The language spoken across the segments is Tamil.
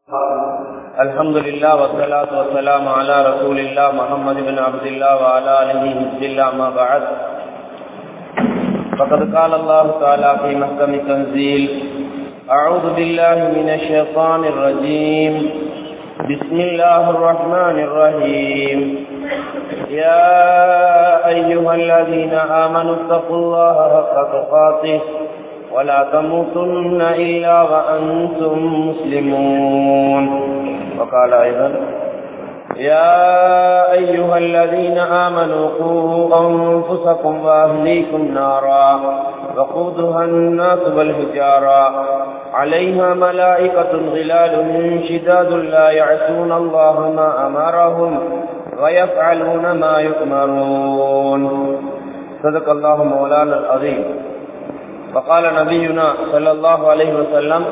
الحمد لله والصلاة والسلام على رسول الله محمد بن عبد الله وعلى آله حزب الله ما بعد فقد قال الله تعالى في محكم تنزيل أعوذ بالله من الشيطان الرجيم بسم الله الرحمن الرحيم يا أيها الذين آمنوا اتقوا الله حق تقاته ولا تموتن إلا وأنتم مسلمون وقال أيضا يا أيها الذين آمنوا قوا أنفسكم وأهليكم نارا وقودها الناس والحجارة عليها ملائكة غلال شداد لا يعصون الله ما أمرهم ويفعلون ما يؤمرون صدق الله مولانا العظيم فقال نبينا صلى الله عليه وسلم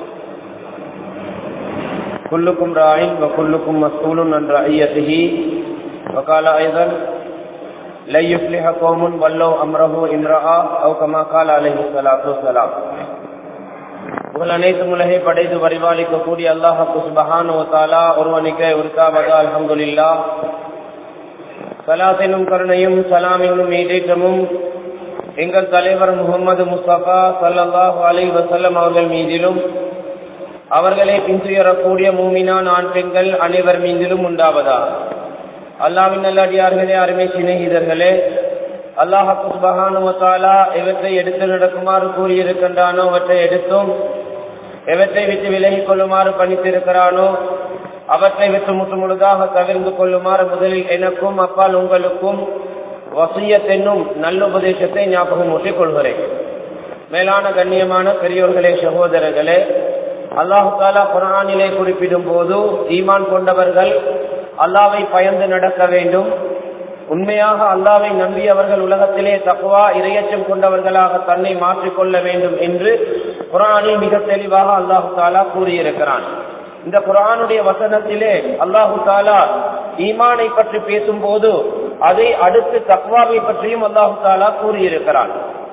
كلكم راع وكلكم مسؤول عن رعيته وقال أيضا لن يفلح قوم ولوا أمره امرأة أو كما قال عليه الصلاة والسلام உங்கள் அனைத்து உலகை படைத்து பரிபாலிக்கக்கூடிய அல்லாஹு சுபஹானு தாலா ஒருவனுக்கே உருக்காவதா அலமதுல்லா சலாத்தினும் கருணையும் சலாம் என்னும் ஈடேற்றமும் எங்கள் தலைவர் முகமது முஸ்தபா சல்லாஹூ அலி வசல்லம் அவர்கள் மீதிலும் அவர்களை பின்துயரக்கூடிய மூமினான் ஆண் பெண்கள் அனைவர் மீதிலும் உண்டாவதா அல்லாவின் நல்லடியார்களே அருமை சிநேகிதர்களே அல்லாஹு சுபஹானுவத்தாலா எவற்றை எடுத்து நடக்குமாறு கூறியிருக்கின்றானோ அவற்றை எடுத்தும் எவற்றை விட்டு விலகிக் கொள்ளுமாறு பணித்திருக்கிறானோ அவற்றை விட்டு முற்று முழுதாக தவிர்ந்து கொள்ளுமாறு முதலில் எனக்கும் அப்பால் உங்களுக்கும் வசியத் என்னும் நல்ல உபதேசத்தை ஞாபகம் ஊட்டிக் கொள்கிறேன் மேலான கண்ணியமான பெரியோர்களே சகோதரர்களே அல்லாஹு தாலா குரானிலே குறிப்பிடும் போது ஈமான் கொண்டவர்கள் அல்லாவை பயந்து நடக்க வேண்டும் உண்மையாக அல்லாவை நம்பியவர்கள் உலகத்திலே தக்குவா இரையச்சம் கொண்டவர்களாக தன்னை மாற்றிக்கொள்ள வேண்டும் என்று குரானில் மிக தெளிவாக அல்லாஹு தாலா கூறியிருக்கிறான் இந்த குரானுடைய வசனத்திலே அல்லாஹு தாலா ஈமானை பற்றி பேசும்போது அதை அடுத்து தக்வாவை பற்றியும் அல்லாஹு தாலா கூறியிருக்கிறான்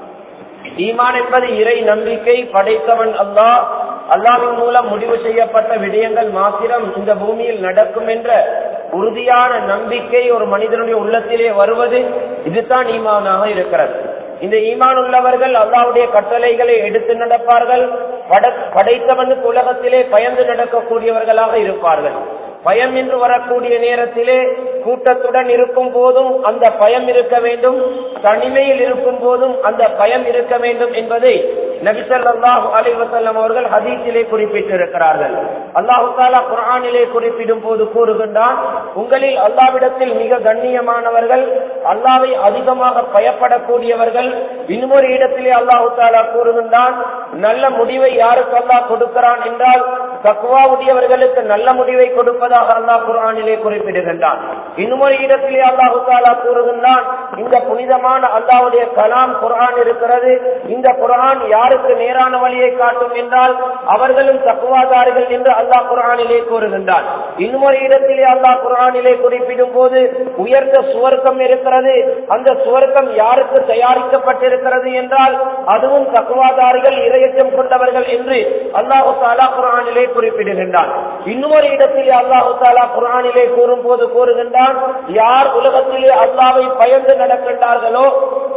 ஈமான் என்பது இறை நம்பிக்கை படைத்தவன் அல்லாஹ் அல்லாவின் மூலம் முடிவு செய்யப்பட்ட விடயங்கள் மாத்திரம் இந்த பூமியில் நடக்கும் என்ற உறுதியான நம்பிக்கை ஒரு மனிதனுடைய உள்ளத்திலே வருவது இதுதான் ஈமானாக இருக்கிறது இந்த ஈமான் உள்ளவர்கள் அல்லாவுடைய கட்டளைகளை எடுத்து நடப்பார்கள் படைத்தவனுக்கு உலகத்திலே பயந்து நடக்கக்கூடியவர்களாக இருப்பார்கள் பயம் என்று வரக்கூடிய நேரத்திலே கூட்டத்துடன் இருக்கும் போதும் அந்த பயம் இருக்க வேண்டும் தனிமையில் இருக்கும் போதும் அந்த பயம் இருக்க வேண்டும் என்பதை நபிசல்லாஹு அலி வசல்லம் அவர்கள் ஹதீஸிலே குறிப்பிட்டிருக்கிறார்கள் அல்லாஹு தாலா குரானிலே குறிப்பிடும் போது கூறுகின்றான் உங்களில் அல்லாவிடத்தில் மிக கண்ணியமானவர்கள் அல்லாவை அதிகமாக பயப்படக்கூடியவர்கள் இன்னொரு இடத்திலே அல்லாஹு தாலா கூறுகின்றான் நல்ல முடிவை யாருக்கு அல்லாஹ் கொடுக்கிறான் என்றால் தக்குவாவுடையவர்களுக்கு நல்ல முடிவை கொடுப்பதாக அல்லாஹ் குரானிலே குறிப்பிடுகின்றான் இன்னொரு இடத்திலே அல்லாஹு தாலா கூறுகின்றான் இந்த புனிதமான அல்லாவுடைய கலாம் குரான் இருக்கிறது இந்த குரான் யாருக்கு நேரான வழியை காட்டும் என்றால் அவர்களும் தக்குவாதார்கள் என்று அல்லாஹ் குரானிலே கூறுகின்றான் இன்னொரு இடத்திலே அல்லாஹ் குரானிலே குறிப்பிடும் போது உயர்ந்த சுவர்க்கம் இருக்கிறது அந்த சுவர்க்கம் யாருக்கு தயாரிக்கப்பட்டிருக்கிறது என்றால் அதுவும் தக்குவாதாரிகள் இரையச்சம் கொண்டவர்கள் என்று அல்லாஹு தாலா குரானிலே குறிப்பிடுகின்றான் இன்னொரு இடத்திலே அல்லாஹு தாலா குரானிலே கூறும் போது கூறுகின்றான் யார் உலகத்திலே அல்லாவை பயந்து நடக்கின்றார்களோ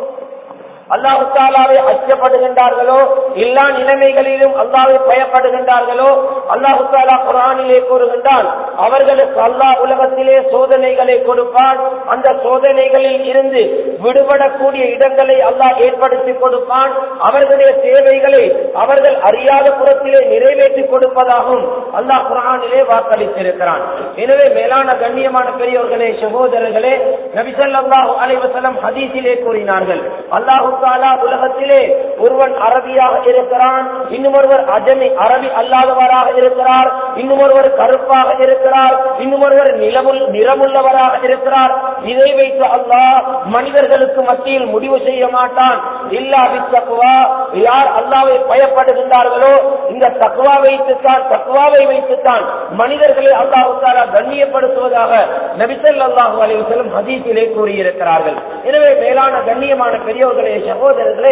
அல்லாஹு தாலாவை அச்சப்படுகின்றார்களோ எல்லா நிலைமைகளிலும் அல்லாவை பயப்படுகின்றார்களோ அல்லாஹு தாலா குரானிலே கூறுகின்றான் அவர்களுக்கு அல்லாஹ் உலகத்திலே சோதனைகளை கொடுப்பான் அந்த சோதனைகளில் இருந்து விடுபடக்கூடிய இடங்களை அல்லாஹ் ஏற்படுத்தி கொடுப்பான் அவர்களுடைய தேவைகளை அவர்கள் அறியாத புறத்திலே நிறைவேற்றி கொடுப்பதாகவும் அல்லாஹ் குரானிலே வாக்களித்திருக்கிறான் எனவே மேலான கண்ணியமான பெரியவர்களே சகோதரர்களே நபிசல்லாஹு அலைவசலம் ஹதீஸிலே கூறினார்கள் அல்லாஹு தாலா உலகத்திலே ஒருவன் அரபியாக இருக்கிறான் இன்னும் ஒருவர் அஜமி அரபி அல்லாதவராக இருக்கிறார் இன்னும் ஒருவர் கருப்பாக இருக்கிறார் இன்னும் ஒருவர் நிலமுல் நிறமுள்ளவராக இருக்கிறார் இதை வைத்து அல்லாஹ் மனிதர்களுக்கு மத்தியில் முடிவு செய்ய மாட்டான் இல்லா தக்குவா யார் அல்லாவை பயப்படுகின்றார்களோ இந்த தக்குவா வைத்துத்தான் தக்குவாவை வைத்துத்தான் மனிதர்களை அல்லாஹு தாலா கண்ணியப்படுத்துவதாக நபிசல் அல்லாஹு அலைவசலம் ஹதீஸிலே கூறியிருக்கிறார்கள் எனவே மேலான கண்ணியமான பெரியவர்களே சகோதரர்களே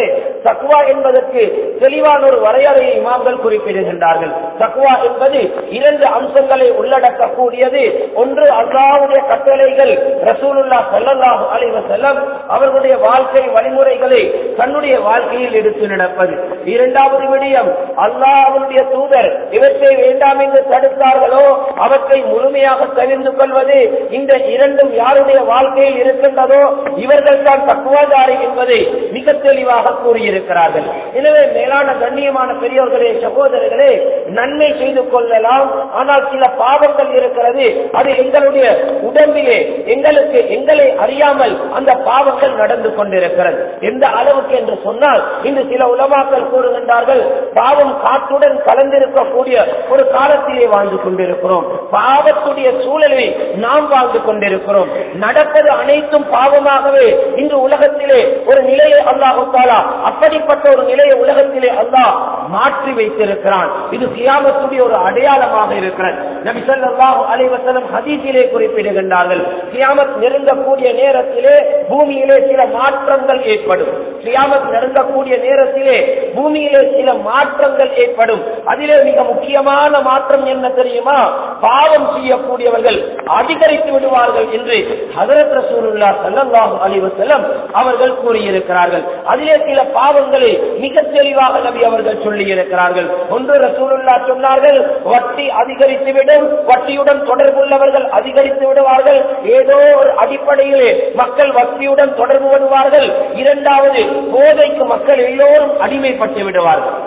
தக்குவா என்பதற்கு தெளிவான ஒரு வரையறையை இமாம்கள் குறிப்பிடுகின்றார்கள் தக்குவா என்பது இரண்டு அம்சங்களை உள்ளடக்கக்கூடியது ஒன்று அல்லாவுடைய கட்டளைகள் ரசூலுல்லா ஸல்லல்லாஹு அலைஹி வஸல்லம் அவர்களுடைய வாழ்க்கை வழிமுறைகளை தன்னுடைய வாழ்க்கையில் எடுத்து நடப்பது இரண்டாவது விடயம் அல்லாஹ் அவருடைய தூதர் இவற்றை வேண்டாம் என்று தடுத்தார்களோ அவற்றை முழுமையாக தெரிந்து கொள்வது இந்த இரண்டும் யாருடைய வாழ்க்கையில் இருக்கின்றதோ இவர்கள் தான் தக்குவாதாரி என்பதை மிக தெளிவாக கூறியிருக்கிறார்கள் எனவே மேலான கண்ணியமான பெரியோர்களே சகோதரர்களே நன்மை செய்து கொள்ளலாம் ஆனால் சில பாவங்கள் இருக்கிறது அது எங்களுடைய உடம்பிலே எங்களுக்கு எங்களை அறியாமல் அந்த பாவங்கள் நடந்து கொண்டிருக்கிறது எந்த அளவுக்கு என்று சொன்னால் இன்று சில உலமாக்கள் கூறுகின்றார்கள் பாவம் காற்றுடன் கலந்திருக்கக்கூடிய ஒரு காலத்திலே வாழ்ந்து கொண்டிருக்கிறோம் பாவத்துடைய சூழலை நாம் வாழ்ந்து கொண்டிருக்கிறோம் நடப்பது அனைத்தும் பாவமாகவே இன்று உலகத்திலே ஒரு நிலையை அல்லாஹு தாலா அப்படிப்பட்ட ஒரு நிலையை உலகத்திலே அல்லாஹ் மாற்றி வைத்திருக்கிறான் இது கியாமத்துடைய ஒரு அடையாளமாக இருக்கிறது நபி ஸல்லல்லாஹு அலைஹி வஸல்லம் ஹதீஸிலே குறிப்பிடுகின்றார்கள் கியாமத் நெருங்கக்கூடிய நேரத்திலே பூமியிலே சில மாற்றங்கள் ஏற்படும் கியாமத் நெருங்கக்கூடிய நேரத்திலே பூமியிலே சில மாற்றங்கள் ஏற்படும் அதிலே மிக முக்கியமான மாற்றம் என்ன தெரியுமா பாவம் செய்யக்கூடியவர்கள் அதிகரித்து விடுவார்கள் என்று ஹதரத் ரசூலுல்லா ஸல்லல்லாஹு அலைஹி வஸல்லம் அவர்கள் கூறியிருக்கிறார்கள் அதிலே சில பாவங்களை மிக தெளிவாக நபி அவர்கள் சொல்லி இருக்கிறார்கள் ஒன்று ரசூலுல்லா சொன்னார்கள் வட்டி அதிகரித்துவிடும் வட்டியுடன் தொடர்புள்ளவர்கள் அதிகரித்து விடுவார்கள் ஏதோ ஒரு அடிப்படையிலே மக்கள் வட்டியுடன் தொடர்பு விடுவார்கள் இரண்டாவது போதைக்கு மக்கள் எல்லோரும் அடிமைப்பட்டு விடுவார்கள்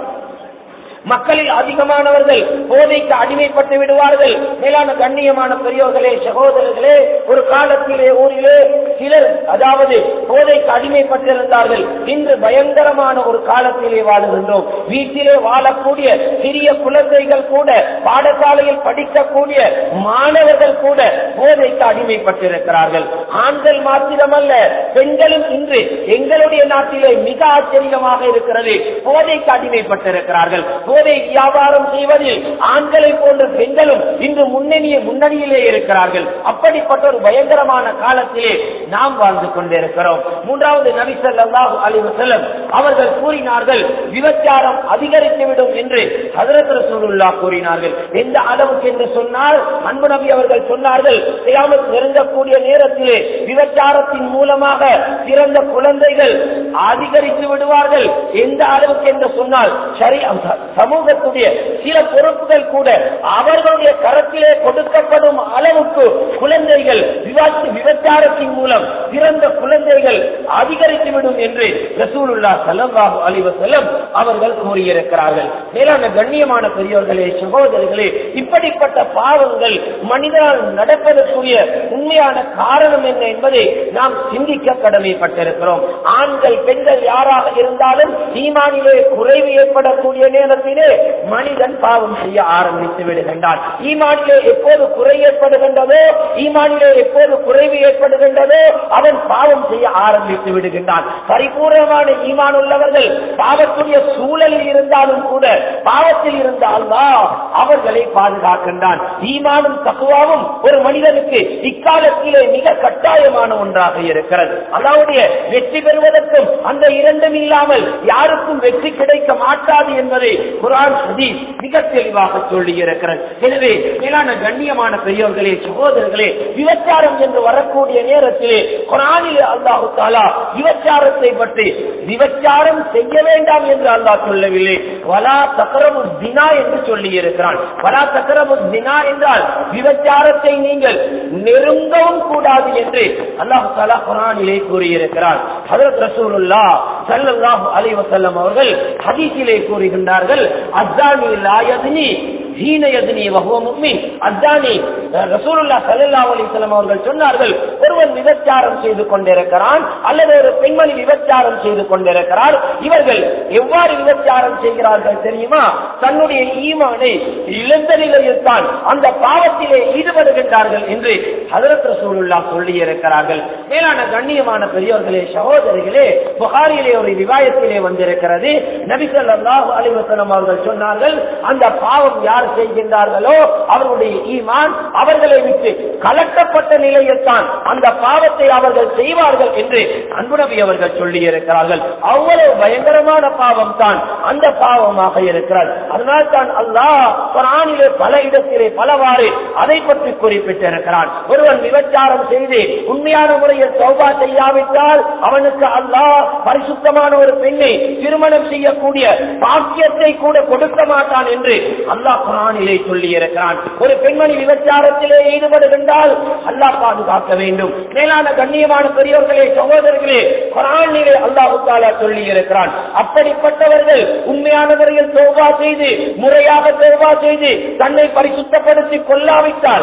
மக்களில் அதிகமானவர்கள் போதைக்கு அடிமைப்பட்டு விடுவார்கள் மேலான கண்ணியமான பெரியோர்களே சகோதரர்களே ஒரு காலத்திலே ஊரிலே சிலர் அதாவது போதைக்கு அடிமைப்பட்டிருந்தார்கள் இன்று பயங்கரமான ஒரு காலத்திலே வாழுகின்றோம் வீட்டிலே வாழக்கூடிய சிறிய குழந்தைகள் கூட பாடசாலையில் படிக்கக்கூடிய மாணவர்கள் கூட போதைக்கு அடிமைப்பட்டிருக்கிறார்கள் ஆண்கள் மாத்திரமல்ல பெண்களும் இன்று எங்களுடைய நாட்டிலே மிக ஆச்சரியமாக இருக்கிறது போதைக்கு அடிமைப்பட்டிருக்கிறார்கள் போதை வியாபாரம் செய்வதில் ஆண்களை போன்ற பெண்களும் இன்று முன்னணிய முன்னணியிலே இருக்கிறார்கள் அப்படிப்பட்ட ஒரு பயங்கரமான காலத்திலே நாம் வாழ்ந்து கொண்டிருக்கிறோம் மூன்றாவது நபி ஸல்லல்லாஹு அலைஹி வஸல்லம் அவர்கள் கூறினார்கள் விபச்சாரம் அதிகரித்துவிடும் என்று ஹஜரத் ரசூலுல்லாஹ் கூறினார்கள் எந்த அளவுக்கு என்று சொன்னால் அன்பு நபி அவர்கள் சொன்னார்கள் கியாமத் நெருங்கக்கூடிய நேரத்திலே விபச்சாரத்தின் மூலமாக பிறந்த குழந்தைகள் அதிகரித்து விடுவார்கள் எந்த அளவுக்கு என்று சொன்னால் சரி சமூகத்துடைய சில பொறுப்புகள் கூட அவர்களுடைய கரத்திலே கொடுக்கப்படும் அளவுக்கு குழந்தைகள் விவாதி விபச்சாரத்தின் மூலம் பிறந்த குழந்தைகள் அதிகரித்துவிடும் என்று ரசூலுல்லா ஸல்லல்லாஹு அலைஹி வஸல்லம் அவர்கள் கூறியிருக்கிறார்கள் மேலான கண்ணியமான பெரியோர்களே சகோதரர்களே இப்படிப்பட்ட பாவங்கள் மனிதனால் நடப்பதற்குரிய உண்மையான காரணம் என்ன என்பதை நாம் சிந்திக்க கடமைப்பட்டிருக்கிறோம் ஆண்கள் பெண்கள் யாராக இருந்தாலும் ஈமானிலே குறைவு ஏற்படக்கூடிய நேரத்திலே மனிதன் பாவம் செய்ய ஆரம்பித்து விடுகின்றான் ஈமானிலே எப்போது குறை ஏற்படுகின்றதோ ஈமானிலே எப்போது குறைவு ஏற்படுகின்றதோ அவன் பாவம் செய்ய ஆரம்பித்து விடுகின்றான் பரிபூர்ணமான ஈமான் உள்ளவர்கள் பாவத்துடைய சூழலில் இருந்தாலும் கூட பாவத்தில் இருந்த அல்லாஹ் அவர்களை பாதுகாக்கின்றான் ஈமானும் தக்குவாவும் ஒரு மனிதனுக்கு இக்காலத்திலே மிக கட்டாயமான ஒன்றாக இருக்கிறது அல்லாவுடைய வெற்றி பெறுவதற்கும் அந்த இரண்டும் இல்லாமல் யாருக்கும் வெற்றி கிடைக்க மாட்டாது என்பதை குரான் ஹதீஸ் மிக தெளிவாக சொல்லி இருக்கிறது எனவே மேலான கண்ணியமான பெரியவர்களே சகோதரர்களே விபச்சாரம் என்று வரக்கூடிய நேரத்திலே குரானிலே அல்லாஹு தாலா விபச்சாரத்தை பற்றி விபச்சாரம் செய்ய வேண்டாம் என்று அல்லாஹ் சொல்லவில்லை வலா தக்கரமு தினா என்று சொல்லி இருக்கிறான் வலா தக்கரமு தினா என்றால் விபச்சாரத்தை நீங்கள் நெருங்கவும் கூடாது என்று அல்லாஹு தாலா குரானிலே கூறியிருக்கிறார் ஹதரத் ரசூலுல்லா ஸல்லல்லாஹு அலைஹி வஸல்லம் அவர்கள் ஹதீஸிலே கூறுகின்றார்கள் அஸ்ஸானி லா யத்னி ஹீன யத்னி வஹுவ முஃமின் அஸ்ஸானி ரசூலுல்லாஹ் ஸல்லல்லாஹு அலைஹி வஸல்லம் அவர்கள் சொன்னார்கள் ஒருவன் விபச்சாரம் செய்து கொண்டிருக்கிறான் அல்லது ஒரு பெண்மணி விபச்சாரம் செய்து கொண்டிருக்கிறார் இவர்கள் எவ்வாறு விபச்சாரம் செய்கிறார்கள் தெரியுமா தன்னுடைய ஈமானை இழந்த நிலையில் தான் அந்த பாவத்திலே ஈடுபடுகின்றார்கள் என்று ஹதரத் ரசூலுல்லாஹ் சொல்லி இருக்கிறார்கள் மேலான கண்ணியமான பெரியோர்களே சகோதரிகளே புகாரிலே ஒரு விவாயத்திலே வந்திருக்கிறது நபி ஸல்லல்லாஹு அலைஹி வஸல்லம் அவர்கள் சொன்னார்கள் அந்த பாவம் யார் விபச்சாரம் செய்கின்றார்களோ அவர்களுடைய ஈமான் அவர்களை விட்டு கலட்டப்பட்ட நிலையில் தான் அந்த பாவத்தை அவர்கள் செய்வார்கள் என்று அன்புநபி அவர்கள் சொல்லி இருக்கிறார்கள் அவ்வளவு பயங்கரமான பாவம் தான் அந்த பாவமாக இருக்கிறார் அதனால் தான் அல்லாஹ் குரானிலே பல இடத்திலே பலவாறு அதை பற்றி குறிப்பிட்டிருக்கிறான் ஒருவன் விபச்சாரம் செய்து உண்மையான முறையில் சௌபா செய்யாவிட்டால் அவனுக்கு அல்லாஹ் பரிசுத்தமான ஒரு பெண்ணை திருமணம் செய்யக்கூடிய பாக்கியத்தை கூட கொடுக்க மாட்டான் என்று அல்லாஹ் குரானிலே சொல்லி இருக்கிறான் ஒரு பெண்மணி விபச்சாரத்திலே ஈடுபடுகின்றால் அல்லாஹ் பாதுகாக்க வேண்டும் மேலான கண்ணியமான பெரியோர்களே சகோதரர்களே குரானிலே அல்லாஹு தாலா சொல்லி இருக்கிறான் அப்படிப்பட்டவர்கள் உண்மையான முறையில் சோபா செய்து முறையாக சோபா செய்து தன்னை பரிசுத்தப்படுத்திக் கொள்ளாவிட்டால்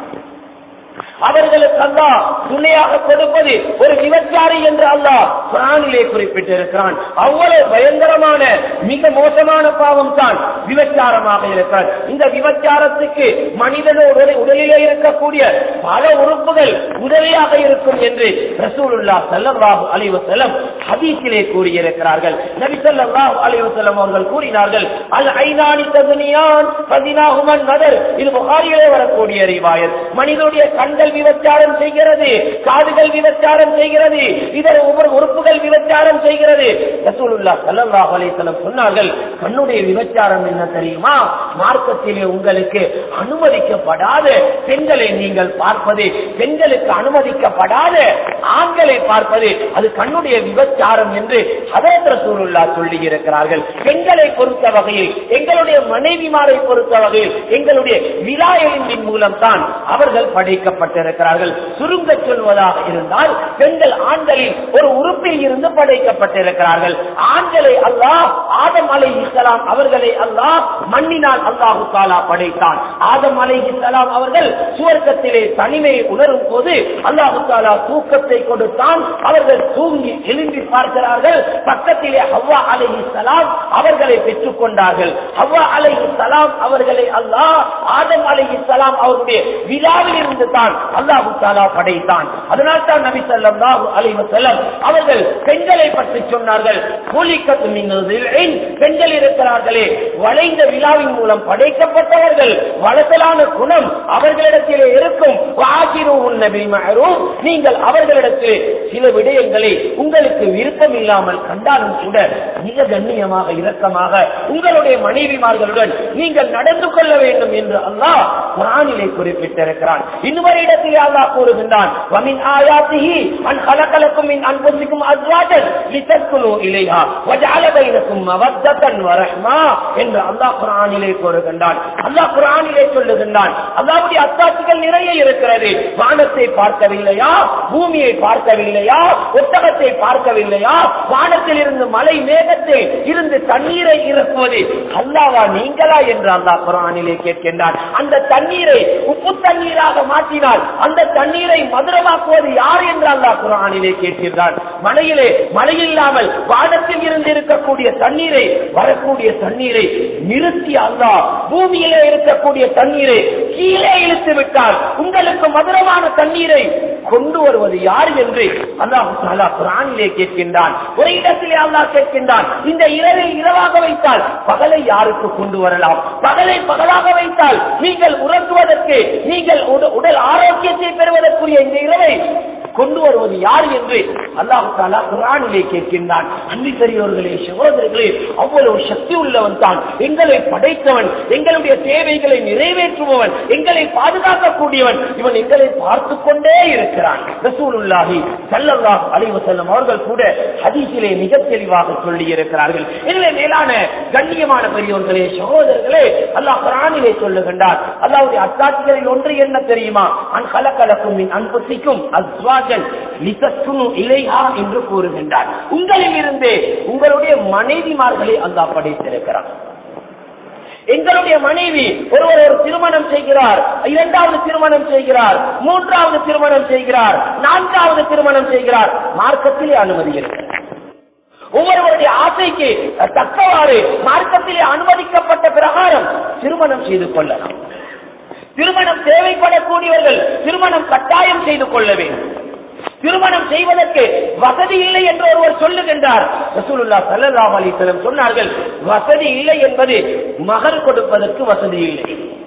அவர்களுக்கு அல்லாஹ் துணையாக கொடுப்பது ஒரு விபச்சாரி என்று அல்லாஹ் குரானிலே குறிப்பிட்டிருக்கிறான் அவ்வளவு பயங்கரமான மிக மோசமான பாவம் தான் விபச்சாரமாக இருக்கிறார் இந்த விபச்சாரத்துக்கு மனிதனோட உடலிலே இருக்கக்கூடிய பல உறுப்புகள் உதவியாக இருக்கும் என்று ரசூலுல்லா ஸல்லல்லாஹு அலைஹி வஸல்லம் ஹதீஸிலே கூறியிருக்கிறார்கள் நபி ஸல்லல்லாஹு அலைஹி வஸல்லம் அவர்கள் கூறினார்கள் அல் ஐனானி ததுனியான் பதினாகுமன் நதர் இது புகாரியிலே வரக்கூடிய ரிவாயத் மனிதனுடைய கண்கள் விபச்சாரம் செய்கிறது காதுகள் விபச்சாரம் செய்கிறது இதர ஒவ்வொரு உறுப்புகள் விபச்சாரம் செய்கிறது ரசூலுல்லா ஸல்லல்லாஹு அலைஹி வஸல்லம் சொன்னார்கள் கண்ணுடைய விபச்சாரம் என்ன தெரியுமா மார்க்கத்திலே உங்களுக்கு அனுமதிக்கப்படாத பெண்களை நீங்கள் பார்ப்பது பெண்களுக்கு அனுமதிக்கப்படாத ஆண்களை பார்ப்பது அது கண்ணுடைய விபச்சாரம் என்று ஹதரத் ரசூலுல்லா சொல்லி இருக்கிறார்கள் பெண்களை பொறுத்த வகையில் எங்களுடைய மனைவிமாரை பொறுத்த வகையில் எங்களுடைய விழாயலின் மூலம் தான் அவர்கள் படைக்கப்பட்டிருக்கிறார்கள் சுருங்க சொல்வதாக இருந்தால் பெண்கள் ஆண்களில் ஒரு உறுப்பில் இருந்து படைக்கப்பட்டிருக்கிறார்கள் ஆண்களை அல்லாஹ் ஆதம் அலை இஸ்லாம் அவர்களை அல்லாஹ் மண்ணினால் அல்லாஹு தாலா படைத்தான் ஆதம் அலை இஸ்லாம் அவர்கள் சுவர்க்கத்திலே தனிமையை உணரும் போது அல்லாஹு தாலா தூக்கத்தை கொடுத்தான் அவர்கள் தூங்கி எழும்பி பார்க்கிறார்கள் பக்கத்திலே ஹவ்வா அலை இஸ்லாம் அவர்களை பெற்றுக் கொண்டார்கள் ஹவ்வா அலை இஸ்லாம் அவர்களை அல்லாஹ் ஆதம் அலை இஸ்லாம் அவருடைய விழாவில் இருந்து தான் அல்லாஹு தாலா படைத்தான் அதனால் தான் நபி ஸல்லல்லாஹு அலைஹி வஸல்லம் அவர்கள் பெண்களை பற்றி சொன்னார்கள் கூலிக்கத்து நீங்கள் பெண்கள் இருக்கிறார்களே வளைந்த விழாவின் மூலம் படைக்கப்பட்டவர்கள் வளசலான குணம் அவர்களிடத்திலே இருக்கும் வாகிருஹுன் நபி மஅரூஃப் நீங்கள் அவர்களிடத்தில் சில விடயங்களை உங்களுக்கு விருப்பம் இல்லாமல் கண்டாலும் கூட மிக கண்ணியமாக இரக்கமாக உங்களுடைய மனைவிமார்களுடன் நீங்கள் நடந்து கொள்ள வேண்டும் என்று அல்லாஹ் குரானிலே குறிப்பிட்டிருக்கிறான் இன்னொரு இடத்தில் அல்லாஹ் கூறுகின்றான் வமின் ஆயாத்திஹி அன் கலக்கலக்கும் மின் அன்புசிக்கும் அஸ்வாஜன் லிதஸ்குனு இலைஹா வஜஅல பைனக்கும் மவத்தன் வரஹ்மா என்று அல்லாஹ் குரானிலே கூறுகின்றான் அல்லாஹ் குரானிலே சொல்லுகின்றான் அல்லாஹ்வுடைய அத்தாட்சிகள் நிறைய இருக்கிறது வானத்தை பார்க்கவில்லையா பூமியை பார்க்கவில்லையா ஒட்டகத்தை பார்க்கவில்லையா வானத்தில் இருந்து மலை மேகத்தை இருந்து தண்ணீரை இறக்குவது அல்லாவா நீங்களா என்று அல்லாஹ் குரானிலே கேட்கின்றான் அந்த தண்ணீரை உப்பு தண்ணீராக மாற்றினால் அந்த தண்ணீரை மதுரமாக்குவது யார் என்று அல்லாஹ் குரானிலே கேட்கின்றான் மலையிலே மழை இல்லாமல் வானத்தில் இருந்து இருக்கக்கூடிய தண்ணீரை வரக்கூடிய தண்ணீரை நிறுத்தி அல்லாஹ் பூமியிலே இருக்கக்கூடிய தண்ணீரை கீழே இழுத்து விட்டால் உங்களுக்கு மதுரமான தண்ணீரை கொண்டு வருவது யார் என்று அல்லாஹ் தாலா குரானிலே கேட்கின்றான் ஒரு இடத்திலே அல்லாஹ் கேட்கின்றான் இந்த இரவை இரவாக வைத்தால் பகலை யாருக்கு கொண்டு வரலாம் பகலை பகலாக வைத்தால் நீங்கள் உறங்குவதற்கு நீங்கள் உட- உடல் ஆரோக்கியத்தை பெறுவதற்குரிய இந்த இரவை கொண்டு வருவது யார் என்று அல்லாஹு தாலா குரானிலே கேட்கின்றான் அன்பி பெரியோர்களே சகோதரர்களே அவ்வளவு சக்தி உள்ளவன் தான் எங்களை படைத்தவன் எங்களுடைய தேவைகளை நிறைவேற்றுபவன் எங்களை பாதுகாக்கக்கூடியவன் இவன் எங்களை பார்த்து கொண்டே இருக்கிறான் ரசூலுல்லாஹி ஸல்லல்லாஹு அலைஹி வஸல்லம் அவர்கள் கூட ஹதீஸிலே மிக தெளிவாக சொல்லி இருக்கிறார்கள் எனவே மேலான கண்ணியமான பெரியோர்களே சகோதரர்களே அல்லாஹ் குரானிலே சொல்லுகின்றார் அல்லாஹ்வுடைய அத்தாட்சிகளில் ஒன்று என்ன தெரியுமா அன் கலக்கலக்கும் மின் அன்புசிக்கும் அஸ்வாஜன் லிதஸ்குனு இலைஹா என்று கூறுகின்றார் உங்களில் இருந்தே உங்களுடைய மனைவிமார்களை அல்லாஹ் படைத்திருக்கிறார் எங்களுடைய மனைவி ஒருவர் ஒரு திருமணம் செய்கிறார் இரண்டாவது திருமணம் செய்கிறார் மூன்றாவது திருமணம் செய்கிறார் நான்காவது திருமணம் செய்கிறார் மார்க்கத்திலே அனுமதி இருக்கிறது ஒவ்வொருவருடைய ஆசைக்கு தக்கவாறு மார்க்கத்திலே அனுமதிக்கப்பட்ட பிரகாரம் திருமணம் செய்து கொள்ளலாம் திருமணம் தேவைப்படக்கூடியவர்கள் திருமணம் கட்டாயம் செய்து கொள்ள வேண்டும் திருமணம் செய்வதற்கு வசதி இல்லை என்று ஒருவர் சொல்லுகின்றார் ரசூலுல்லா ஸல்லல்லாஹு அலைஹி வஸல்லம் சொன்னார்கள் வசதி இல்லை என்பது மகர் கொடுப்பதற்கு வசதி இல்லை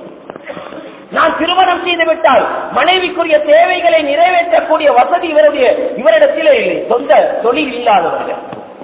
நான் திருமணம் செய்து விட்டால் மனைவிக்குரிய தேவைகளை நிறைவேற்றக்கூடிய வசதி இவருடைய இவரிடத்திலே இல்லை சொந்த தொழில் இல்லாதவர்கள்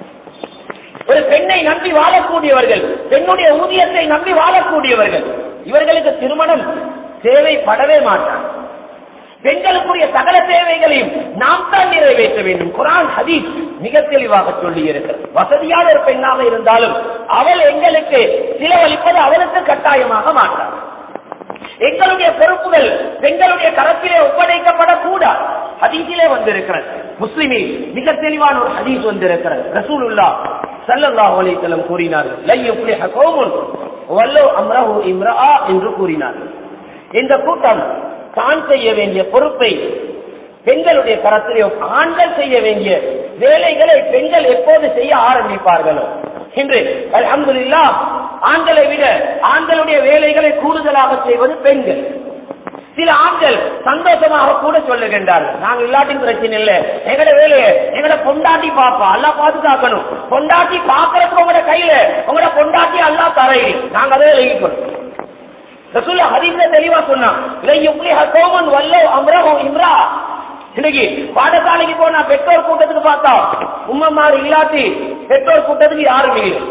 ஒரு பெண்ணை நம்பி வாழக்கூடியவர்கள் பெண்ணுடைய ஊதியத்தை நம்பி வாழக்கூடியவர்கள் இவர்களுக்கு திருமணம் தேவைப்படவே மாட்டார் பெண்களுக்குரிய சகல தேவைகளையும் நாம் தான் நிறைவேற்ற வேண்டும் குரான் ஹதீஸ் மிக தெளிவாக சொல்லி இருக்கிறது வசதியான ஒரு பெண்ணாக இருந்தாலும் அவள் எங்களுக்கு சிலவழிப்பது அவளுக்கு கட்டாயமாக மாட்டார் எங்களுடைய பொறுப்புகள் பெண்களுடைய கரத்திலே ஒப்படைக்கப்படக்கூடாது ஹதீஸிலே வந்திருக்கிறது முஸ்லிமில் மிக தெளிவான ஒரு ஹதீஸ் வந்திருக்கிறது ரசூலுல்லா ஸல்லல்லாஹு அலைஹி வஸல்லம் கூறினார்கள் லை யுஃப்லிஹ கௌமுன் வல்லோ அம்ரஹு இம்ரஆ என்று கூறினார்கள் இந்த கூட்டம் தான் செய்ய வேண்டிய பொறுப்பை பெண்களுடைய கரத்திலே ஆண்கள் செய்ய வேண்டிய வேலைகளை பெண்கள் எப்போது செய்ய ஆரம்பிப்பார்களோ என்று அல்ஹம்துலில்லாஹ் ஆண்களை விட ஆண்களுடைய வேலைகளை கூடுதலாக செய்வது பெண்கள் சில ஆண்கள் சந்தோஷமாக கூட சொல்லுகின்றார்கள் நாங்க இல்லாட்டின் பிரச்சனை இல்ல எங்கட வேலையை எங்கட பொண்டாட்டி பாப்பா அல்லா பாதுகாக்கணும் பொண்டாட்டி பாக்குறதுக்கு உங்களோட கையில உங்களோட பொண்டாட்டி அல்லா தரையில் நாங்க அதை எழுதிக்கணும் ரசூல்லா ஹதீஸ்ல தெளிவா சொன்னா இல்லை யுப்ளிஹ கௌமன் வல்லோ அம்ரஹு இம்ரா இன்னைக்கு பாடசாலைக்கு போனா பெற்றோர் கூட்டத்துக்கு பார்த்தா உம்மமார் இல்லாட்டி பெற்றோர் கூட்டத்துக்கு யாருமே இல்லை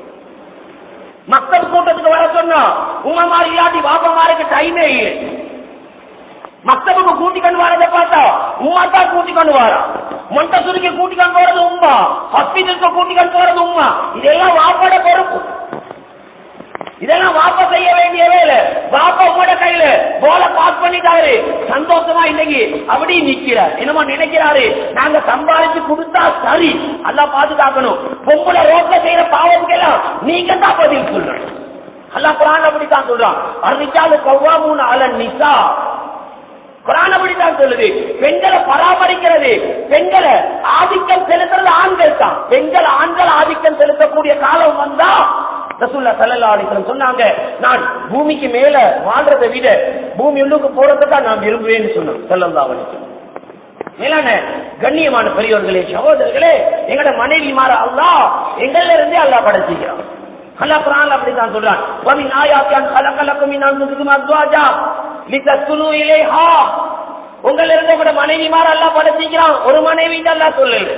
மக்கள் கூட்டத்துக்கு வர சொன்னா உம்மமார் இல்லாட்டி பாப்பமாருக்கு டைமே இல்லை மக்தபுக்கு கூட்டி கொண்டு வரதை பார்த்தா உமா தான் கூட்டி கொண்டு வரா மொண்டசுரிக்கு கூட்டி கொண்டு போறது உமா ஹாஸ்பிட்டலுக்கு கூட்டி கொண்டு போறது உமா இதெல்லாம் வாப்பாட பொறுப்பு இதெல்லாம் வாப்பா செய்ய வேண்டிய வேலை வாப்பா உங்களோட கையில போல பாஸ் பண்ணிட்டாரு சந்தோஷமா இன்னைக்கு அப்படி நிக்கிறார் என்னமோ நினைக்கிறாரு நாங்க சம்பாதிச்சு கொடுத்தா சரி எல்லாம் பாதுகாக்கணும் பொம்பளை ரோட்ல செய்யற பாவத்துக்கெல்லாம் நீங்க தான் பதில் சொல்லணும் அல்லா குரான் அப்படித்தான் சொல்றான் அருணிச்சாலு கவ்வாமூன் அலன் நிசா குரான் அப்படித்தான் சொல்லுது பெண்களை பராமரிக்கிறது பெண்களை ஆதிக்கம் செலுத்துறது ஆண்கள் தான் பெண்கள் ஆண்கள் ஆதிக்கம் செலுத்தக்கூடிய காலம் வந்தா ரசூல்லா சல்லல்லாஹு அலைஹி வஸல்லம் சொன்னாங்க நான் பூமிக்கு மேல வாழ்றதை விட பூமி உள்ளுக்கு போறதுக்கு நான் விரும்புவேன்னு சொன்னேன் சல்லல்லாஹு அலைஹி வஸல்லம் மேலான கண்ணியமான பெரியோர்களே சகோதரர்களே எங்கட மனைவி மாற அல்லாஹ் எங்கள்ல இருந்தே அல்லாஹ் படைச்சிக்கிறான் அல்லாஹ் குர்ஆன்ல அப்படிதான் சொல்றான் வமின் ஆயாத்தின் கலகலக்கும் மின் அன்ஃபுசிக்கும் அஸ்வாஜா லிதஸ்குனு இலைஹா உங்கள இருந்த கூட மனைவி மாற அல்லாஹ் படைச்சிக்கிறான் ஒரு மனைவி அல்லாஹ் சொல்லல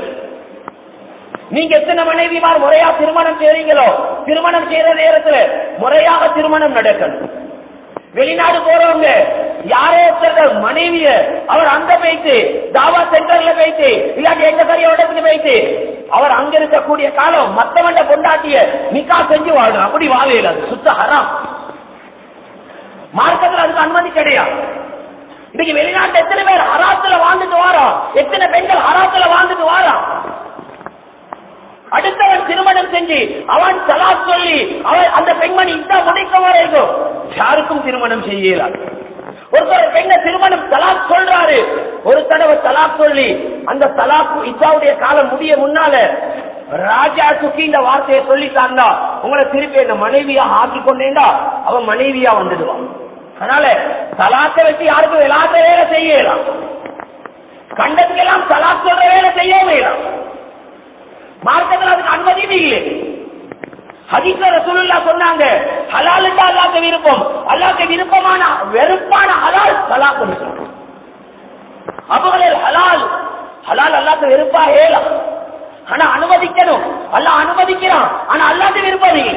நீங்க எத்தனை மனைவிமார் முறையா திருமணம் செய்றீங்களோ திருமணம் செய்யற நேரத்துல முறையாக திருமணம் நடக்கணும் வெளிநாடு போறவங்க யாரோ ஒருத்தர் மனைவிய அவர் அங்க போயிட்டு தாவா சென்டர்ல போயிட்டு இல்லாட்டி எங்க பெரிய இடத்துக்கு போயிட்டு அவர் அங்க இருக்கக்கூடிய காலம் மத்தவண்ட கொண்டாட்டிய நிக்கா செஞ்சு வாழணும் அப்படி வாழையில அது சுத்த ஹராம் மார்க்கத்தில் அதுக்கு அனுமதி கிடையாது இன்னைக்கு வெளிநாட்டு எத்தனை பேர் ஹராத்துல வாழ்ந்துட்டு வாரோம் எத்தனை பெண்கள் ஹராத்துல வாழ்ந்துட்டு வாரோம் அடுத்தவன் திருமணம் செஞ்சு அவன் தலா சொல்லி அவன் அந்த பெண்மணி இந்த முடிக்க வரைக்கும் யாருக்கும் திருமணம் செய்யலாம் ஒருத்தர் பெண்ண திருமணம் தலாக் சொல்றாரு ஒரு தடவை தலாக் சொல்லி அந்த தலாக் இசாவுடைய காலம் முடிய முன்னால ராஜா சுக்கி இந்த வார்த்தையை சொல்லிட்டாண்டா உங்களை திருப்பி என்ன மனைவியா ஆக்கி கொண்டேண்டா அவன் மனைவியா வந்துடுவான் அதனால தலாக்க வச்சு யாருக்கும் விளாட்ட வேலை செய்யலாம் கண்டத்துக்கெல்லாம் தலாக் சொல்ற வேலை செய்யவே இல்லை மார்க்கத்தில் அதுக்கு அனுமதியும் இல்லை ஹதீஸ்ல ரசூலுல்லா சொன்னாங்க ஹலால் அல்லாஹ்க்கு விருப்பம் அல்லாஹ்க்கு விருப்பமான வெறுப்பான ஹலால் தலாக் கொடுக்கணும் அபுகளில் ஹலால் ஹலால் அல்லாஹ்க்கு வெறுப்பா ஏலாம் ஆனா அனுமதிக்கணும் அல்லாஹ் அனுமதிக்கிறான் ஆனா அல்லாஹ்க்கு விருப்பம் இல்லை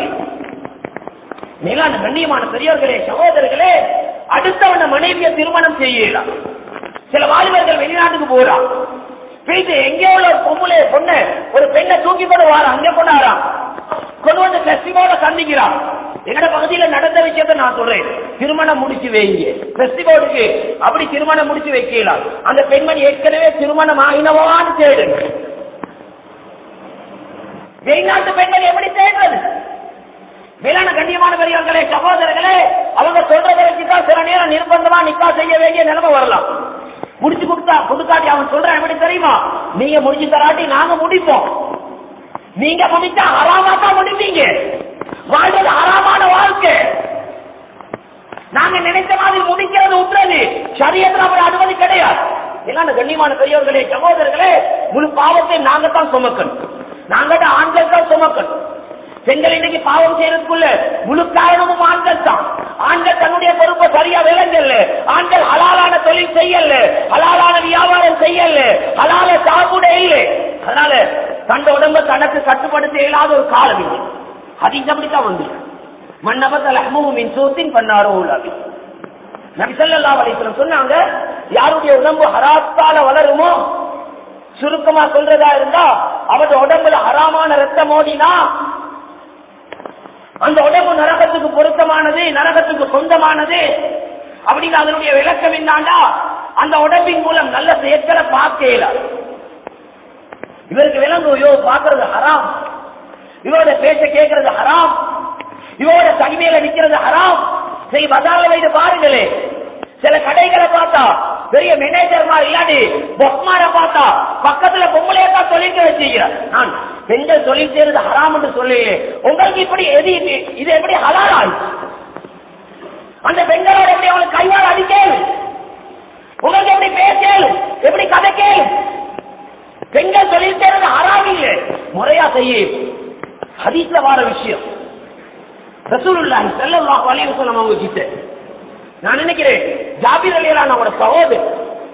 மேலான கண்ணியமான பெரியவர்களே சகோதரர்களே அடுத்தவன மனைவியை திருமணம் செய்யலாம் சில வாலிபர்கள் வெளிநாட்டுக்கு போறான் போயிட்டு எங்கே உள்ள ஒரு பொம்பளை பொண்ணு ஒரு பெண்ணை தூக்கி கொண்டு வார அங்க கொண்டாராம் கொண்டு வந்து பெஸ்டிவோட சந்திக்கிறான் எங்கட பகுதியில நடந்த விஷயத்த நான் சொல்றேன் திருமணம் முடிச்சு வைங்க பெஸ்டிவோடுக்கு அப்படி திருமணம் முடிச்சு வைக்கலாம் அந்த பெண்மணி ஏற்கனவே திருமணம் ஆகினவான்னு தேடு வெளிநாட்டு பெண்மணி எப்படி தேடுறது மேலான கண்ணியமான பெரியவர்களே சகோதரர்களே அவங்க சொல்றதை வச்சுதான் சில நேரம் நிர்பந்தமா நிக்கா செய்ய வேண்டிய நிலைமை வரலாம் முடிச்சு கொடுத்தா கொடுக்காட்டி அவன் சொல்றான் எப்படி தெரியுமா நீங்க முடிச்சு தராட்டி நாங்க முடிப்போம் நீங்க முடிச்சா ஹராமா தான் முடிப்பீங்க வாழ்றது ஹராமான வாழ்க்கை நாங்க நினைத்த மாதிரி முடிக்கிறது விட்டுறது சரியத்துல அவர் அனுமதி கிடையாது எல்லாம் கண்ணியமான பெரியவர்களே சகோதரர்களே முழு பாவத்தை நாங்க தான் சுமக்கணும் நாங்க தான் ஆண்கள் தான் சுமக்கணும் பெண்கள் இன்னைக்கு பாவம் செய்யறதுக்குள்ள முழு காரணமும் ஆண்கள் தான் ஆண்கள் தன்னுடைய பொறுப்பை சரியா விளங்கல ஆண்கள் ஹலாலான தொழில் செய்யல ஹலாலான வியாபாரம் செய்யல ஹலால சாப்பிட இல்லை அதனால தந்த உடம்ப தனக்கு கட்டுப்படுத்த இயலாத ஒரு காலம் இல்லை அது அப்படித்தான் வந்து மன்னபத்தல் அஹ்மூமின் சூத்தின் பண்ணாரோ உள்ளாவி நபிசல்லா அலிஸ்லம் சொன்னாங்க யாருடைய உடம்பு ஹராத்தால வளருமோ சுருக்கமா சொல்றதா இருந்தா அவருடைய உடம்புல ஹராமான ரத்தம் ஓடினா அந்த உடம்பு நரகத்துக்கு பொருத்தமானது நரகத்துக்கு சொந்தமானது அப்படின்னு அதனுடைய விளக்கம் என்னாண்டா அந்த உடம்பின் மூலம் நல்ல செயற்களை பார்க்க இயலாது இவருக்கு விலங்கு ஐயோ பார்க்கறது ஹராம் இவரோட பேச்ச கேட்கறது ஹராம் இவரோட தனிமையில நிக்கிறது ஹராம் சரி பஜார்ல வைத்து பாருங்களே சில கடைகளை பார்த்தா பெரிய மேனேஜர் மாதிரி இல்லாட்டி பொக்மார பார்த்தா பக்கத்துல பொம்பளையா தான் தொழில் வச்சுக்கிறார் நான் பெண்கள் தொழில் செய்யறது ஹராம் என்று சொல்லி உங்களுக்கு இப்படி எது இது எப்படி ஹலால் அந்த பெண்களோட எப்படி அவங்களுக்கு கையால் அடிக்கேன் உங்களுக்கு எப்படி பேசேன் எப்படி கதைக்கேன் பெண்கள் தொழில் செய்யறது ஹராம் இல்லை முறையா செய்ய ஹதீஸ்ல வார விஷயம் ரசூலுல்லாஹி ஸல்லல்லாஹு அலைஹி வஸல்லம் அவங்க கிட்ட நான் நினைக்கிறேன் ஜாபிர் அலியலான அவரோட சகோதரர்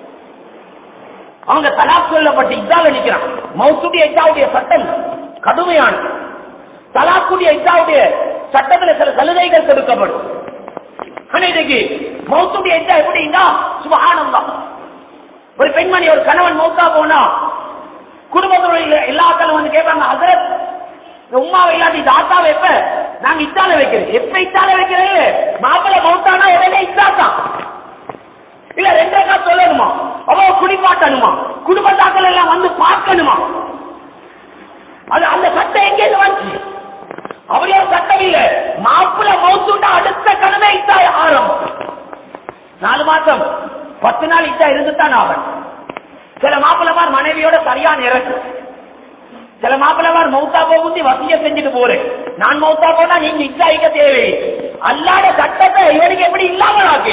அவங்க தலாக் சொல்லப்பட்டு இதால நிக்கிறான் மௌத்துடைய இதாவுடைய சட்டம் கடுமையான தலாக்குடைய இதாவுடைய சட்டத்துல சில சலுகைகள் கொடுக்கப்படும் ஆனா இன்னைக்கு மௌத்துடைய இதா எப்படின்னா சுபஹானல்லாஹ் ஒரு பெண்மணி ஒரு கணவன் மௌத்தா போனா குடும்பத்தில் எல்லா ஆட்களும் வந்து கேட்பாங்க ஹசரத் உமாவை இல்லாட்டி தாத்தாவை எப்ப நாங்க இத்தால வைக்கிறோம் எப்ப இத்தால வைக்கிறது மாப்பிள்ள மௌத்தானா உடனே இத்தாத்தான் இல்ல ரெண்டே காசு சொல்லணுமா அவ குடிப்பாட்டணுமா குடும்பத்தாக்கள் எல்லாம் வந்து பார்க்கணுமா அது அந்த சட்டம் எங்கேருந்து வந்துச்சு அவரே சட்டம் இல்ல மாப்பிள்ள மௌத்துட்டா அடுத்த கடமை இத்தா ஆரம்பம் நாலு மாசம் பத்து நாள் இத்தா இருந்துதான் ஆகணும் சில மாப்பிள்ளமார் மனைவியோட சரியான இறக்கு சில மாப்பிள்ளமார் மௌத்தா போகுந்தி வசிய செஞ்சுட்டு போறேன் நான் மௌத்தா போனா நீங்க இச்சாயிக்க தேவை அல்லாத சட்டத்தை இவனுக்கு எப்படி இல்லாமல் ஆக்கி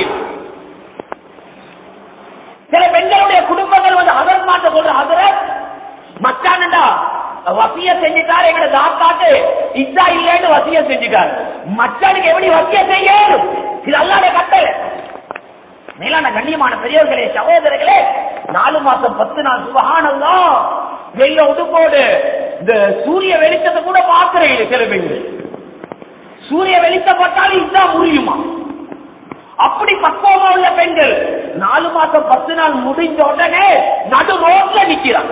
சில பெண்களுடைய குடும்பங்கள் வந்து அதர் மாட்ட சொல்ற அதர மச்சானண்டா வசிய செஞ்சுட்டாரு எங்கட தாத்தாக்கு இச்சா இல்லைன்னு வசிய செஞ்சுட்டாரு மச்சானுக்கு எப்படி வசிய செய்யணும் இது அல்லாத கட்டளை மேலான கண்ணியமான பெரியவர்களே சகோதரர்களே நாலு மாசம் பத்து நாள் சுபகானல்லாம் வெள்ள உடுப்போடு இந்த சூரிய வெளிச்சத்தை கூட பார்க்கிறீங்க சில பெண்கள் சூரிய வெளிச்சம் பட்டாலும் இதுதான் முடியுமா அப்படி பக்குவமா உள்ள பெண்கள் நாலு மாசம் பத்து நாள் முடிஞ்ச உடனே நடு ரோட்ல நிக்கிறான்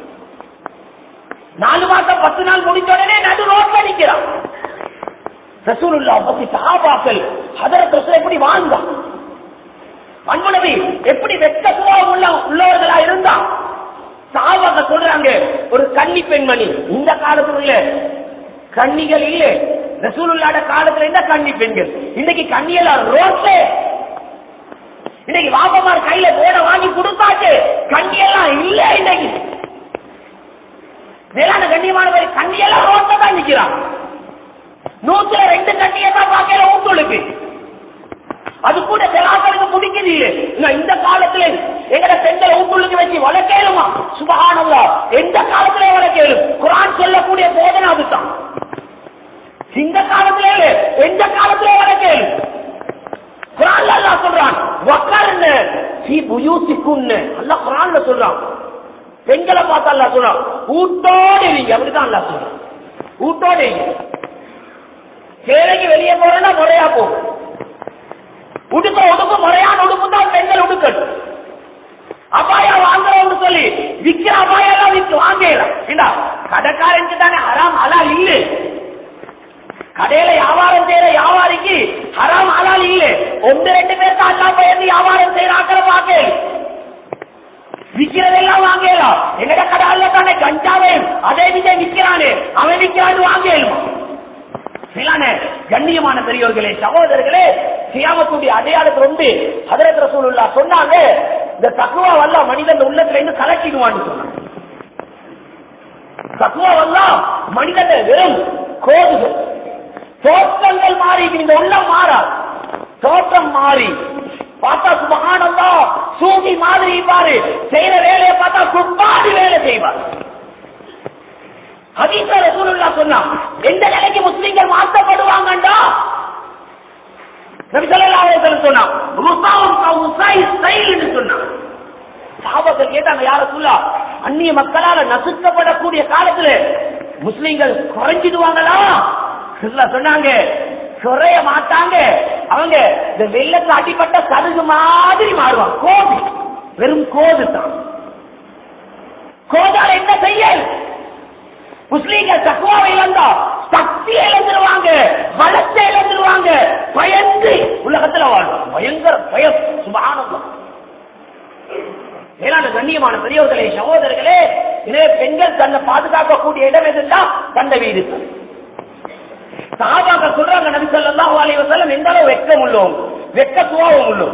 நாலு மாசம் பத்து நாள் முடிஞ்ச உடனே நடு ரோட்ல நிக்கிறான் ரசூலுல்லா பத்தி சஹாபாக்கள் ஹதரத் எப்படி வாழ்ந்தான் அன்புணவி எப்படி வெட்ட சுபாவம் உள்ள உள்ளவர்களா இருந்தா சாவாக சொல்றாங்க ஒரு கன்னி பெண்மணி இந்த காலத்துல இல்ல கன்னிகள் இல்ல ரசூலுல்லாட காலத்துல இருந்த கன்னி பெண்கள் இன்னைக்கு கன்னியெல்லாம் ரோட்ல இன்னைக்கு வாப்பமார் கையில போட வாங்கி கொடுத்தாச்சு கன்னியெல்லாம் இல்ல இன்னைக்கு மேலான கண்ணியமானவர் கன்னியெல்லாம் ரோட்ல தான் நிக்கிறான் நூத்துல ரெண்டு கண்ணியை தான் பார்க்கல ஊட்டுளுக்கு அது கூட சிலாக்களுக்கு பிடிக்குது இல்ல இந்த காலத்துல எங்கட பெண்களை ஊட்டுள்ளுக்கு வச்சு வளர்க்கலுமா சுபகானல்லா எந்த காலத்துல வளர்க்கலும் குரான் சொல்லக்கூடிய போதனை அதுதான் இந்த காலத்துல இல்ல எந்த காலத்துல வளர்க்கலும் குரான்ல அல்லா சொல்றான் வக்காருன்னு சி புயூசிக்குன்னு அல்லா குரான்ல சொல்றான் பெண்களை பார்த்து அல்லா சொல்றான் ஊட்டோடு இருங்க அப்படிதான் அல்லா சொல்றான் ஊட்டோடு இருங்க சேலைக்கு வெளியே போறேன்னா முறையா போகும் உடுக்க உடுப்பு முறையான உடுப்பு தான் பெண்கள் உடுக்கணும் அபாயா வாங்குறோம்னு சொல்லி விக்கிற அபாயெல்லாம் வித்து வாங்கலாம் கடைக்காரனுக்கு தானே ஹராம் ஹலால் இல்ல கடையில வியாபாரம் செய்யற வியாபாரிக்கு ஹராம் ஹலால் இல்ல ஒன்று ரெண்டு பேருக்கு அல்லா பயந்து வியாபாரம் செய்யற ஆக்களை பார்க்க விக்கிறதெல்லாம் வாங்கலாம் எங்கட கடை தானே கஞ்சாவே அதே விஜய் விக்கிறானே அவன் விக்கிறான்னு வாங்கலுமா மேலான கண்ணியமான பெரியோர்களே சகோதரர்களே சியாமத்துடைய அடையாளத்தில் உண்டு ஹதரத் ரசூலுல்லா சொன்னாங்க இந்த தக்குவா வல்லா மனிதன் உள்ளத்துல இருந்து கலக்கிடுவான்னு சொன்னாங்க தக்குவா வல்லா மனிதன் வெறும் கோதுகள் தோற்றங்கள் மாறி இந்த உள்ளம் மாறாது தோற்றம் மாறி பார்த்தா சுபகானந்தா சூதி மாதிரி பாரு செய்யற வேலை செய்வார் ஹதீஸ ரசூலுல்லா சொன்னா எந்த நிலைக்கு முஸ்லிம்கள் மாற்றப்படுவாங்கண்டா நபி ஸல்லல்லாஹு அலைஹி வஸல்லம் சொன்னா ருசாவும் கவுசை சைல்னு சொன்னாங்க சாபத்தில் கேட்டாங்க யார சொல்லா அந்நிய மக்களால நசுக்கப்படக்கூடிய காலத்துல முஸ்லிம்கள் குறைஞ்சிடுவாங்களா இல்ல சொன்னாங்க குறைய மாட்டாங்க அவங்க இந்த வெள்ளத்துல அடிப்பட்ட கடுகு மாதிரி மாறுவாங்க கோது வெறும் கோது தான் கோதால என்ன செய்ய முஸ்லீம்கள் தக்குவாவை இழந்தா சக்தி இழந்துருவாங்க பலத்தை இழந்துருவாங்க பயந்து உலகத்துல வாழ்வாங்க பயங்கர பயம் சுபானம் மேலான கண்ணியமான பெரியவர்களே சகோதரர்களே எனவே பெண்கள் தன்னை பாதுகாக்கக்கூடிய இடம் எதுன்னா தந்த வீடு சாபாக சொல்றாங்க நபி ஸல்லல்லாஹு அலைஹி வஸல்லம் எந்த அளவு வெட்கம் உள்ளோம் வெட்க சுபாவம் உள்ளோம்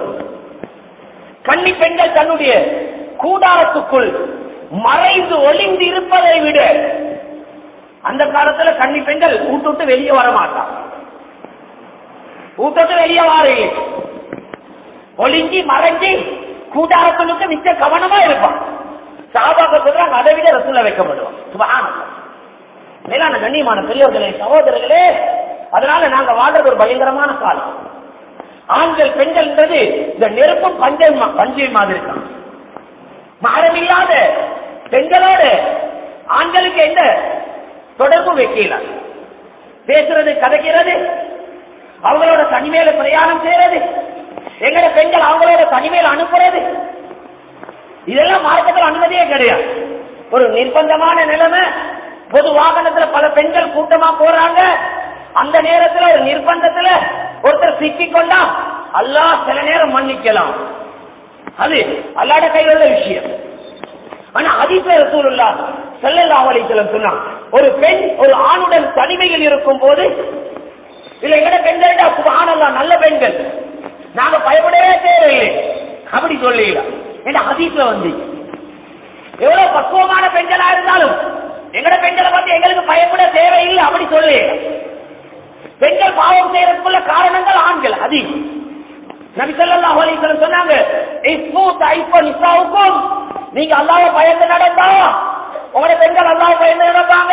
கன்னி பெண்கள் தன்னுடைய கூடாரத்துக்குள் மறைந்து ஒளிந்து இருப்பதை விட அந்த காலத்துல கன்னி பெண்கள் வீட்டு விட்டு வெளியே வர மாட்டான் வீட்டு விட்டு வெளியே வாரு ஒளிஞ்சி மறைஞ்சி கூட்டாரத்துக்கு மிச்ச கவனமா இருப்பான் சாபாக சொல்றாங்க அதை விட ரசூல வைக்கப்படுவான் சுபஹானல்லாஹ். மேலான கண்ணியமான பெரியவர்களே சகோதரர்களே அதனால நாங்க வாழ்றது ஒரு பயங்கரமான காலம் ஆண்கள் பெண்கள்ன்றது இந்த நெருப்பும் பஞ்சை மா- பஞ்சை மாதிரி தான் மாறமில்லாத பெண்களோடு ஆண்களுக்கு எந்த தொடர்பு வைக்கல பேசுறது கதைக்கிறது அவங்களோட தனிமையில பிரயாணம் செய்யறது எங்கட பெண்கள் அவங்களோட தனிமையில அனுப்புறது இதெல்லாம் மார்க்கத்தில் அனுமதியே கிடையாது ஒரு நிர்பந்தமான நிலைமை பொது வாகனத்துல பல பெண்கள் கூட்டமா போறாங்க அந்த நேரத்துல ஒரு நிர்பந்தத்துல ஒருத்தர் சிக்கிக் கொண்டா அல்லாஹ் சில நேரம் மன்னிக்கலாம் அது அல்லாட கையில் உள்ள விஷயம் ஆனா அதிக ரசூலுல்லா ஸல்லல்லாஹு அலைஹி வஸல்லம் சொன்னாங்க ஒரு பெண் ஒரு ஆணுடன் தனிமையில் இருக்கும் போது இல்ல எங்கட பெண்கள்டா சுபஹானல்லாஹ் நல்ல பெண்கள் நாங்க பயப்படவே தேவையில்லை அப்படி சொல்லலாம் என்ன ஹதீஸ்ல வந்து எவ்வளவு பக்குவமான பெண்களா இருந்தாலும் எங்கட பெண்களை பத்தி எங்களுக்கு பயப்பட தேவையில்லை அப்படி சொல்லு பெண்கள் பாவம் செய்யறதுக்குள்ள காரணங்கள் ஆண்கள் அதி நபி ஸல்லல்லாஹு அலைஹி வஸல்லம் சொன்னாங்க இஸ்மு தைஃப நிசாவுக்கும் நீங்க அல்லாஹ்வை பயந்து நடந்தா உங்களோட பெண்கள் அல்லாஹ்வை பயந்து நடப்பாங்க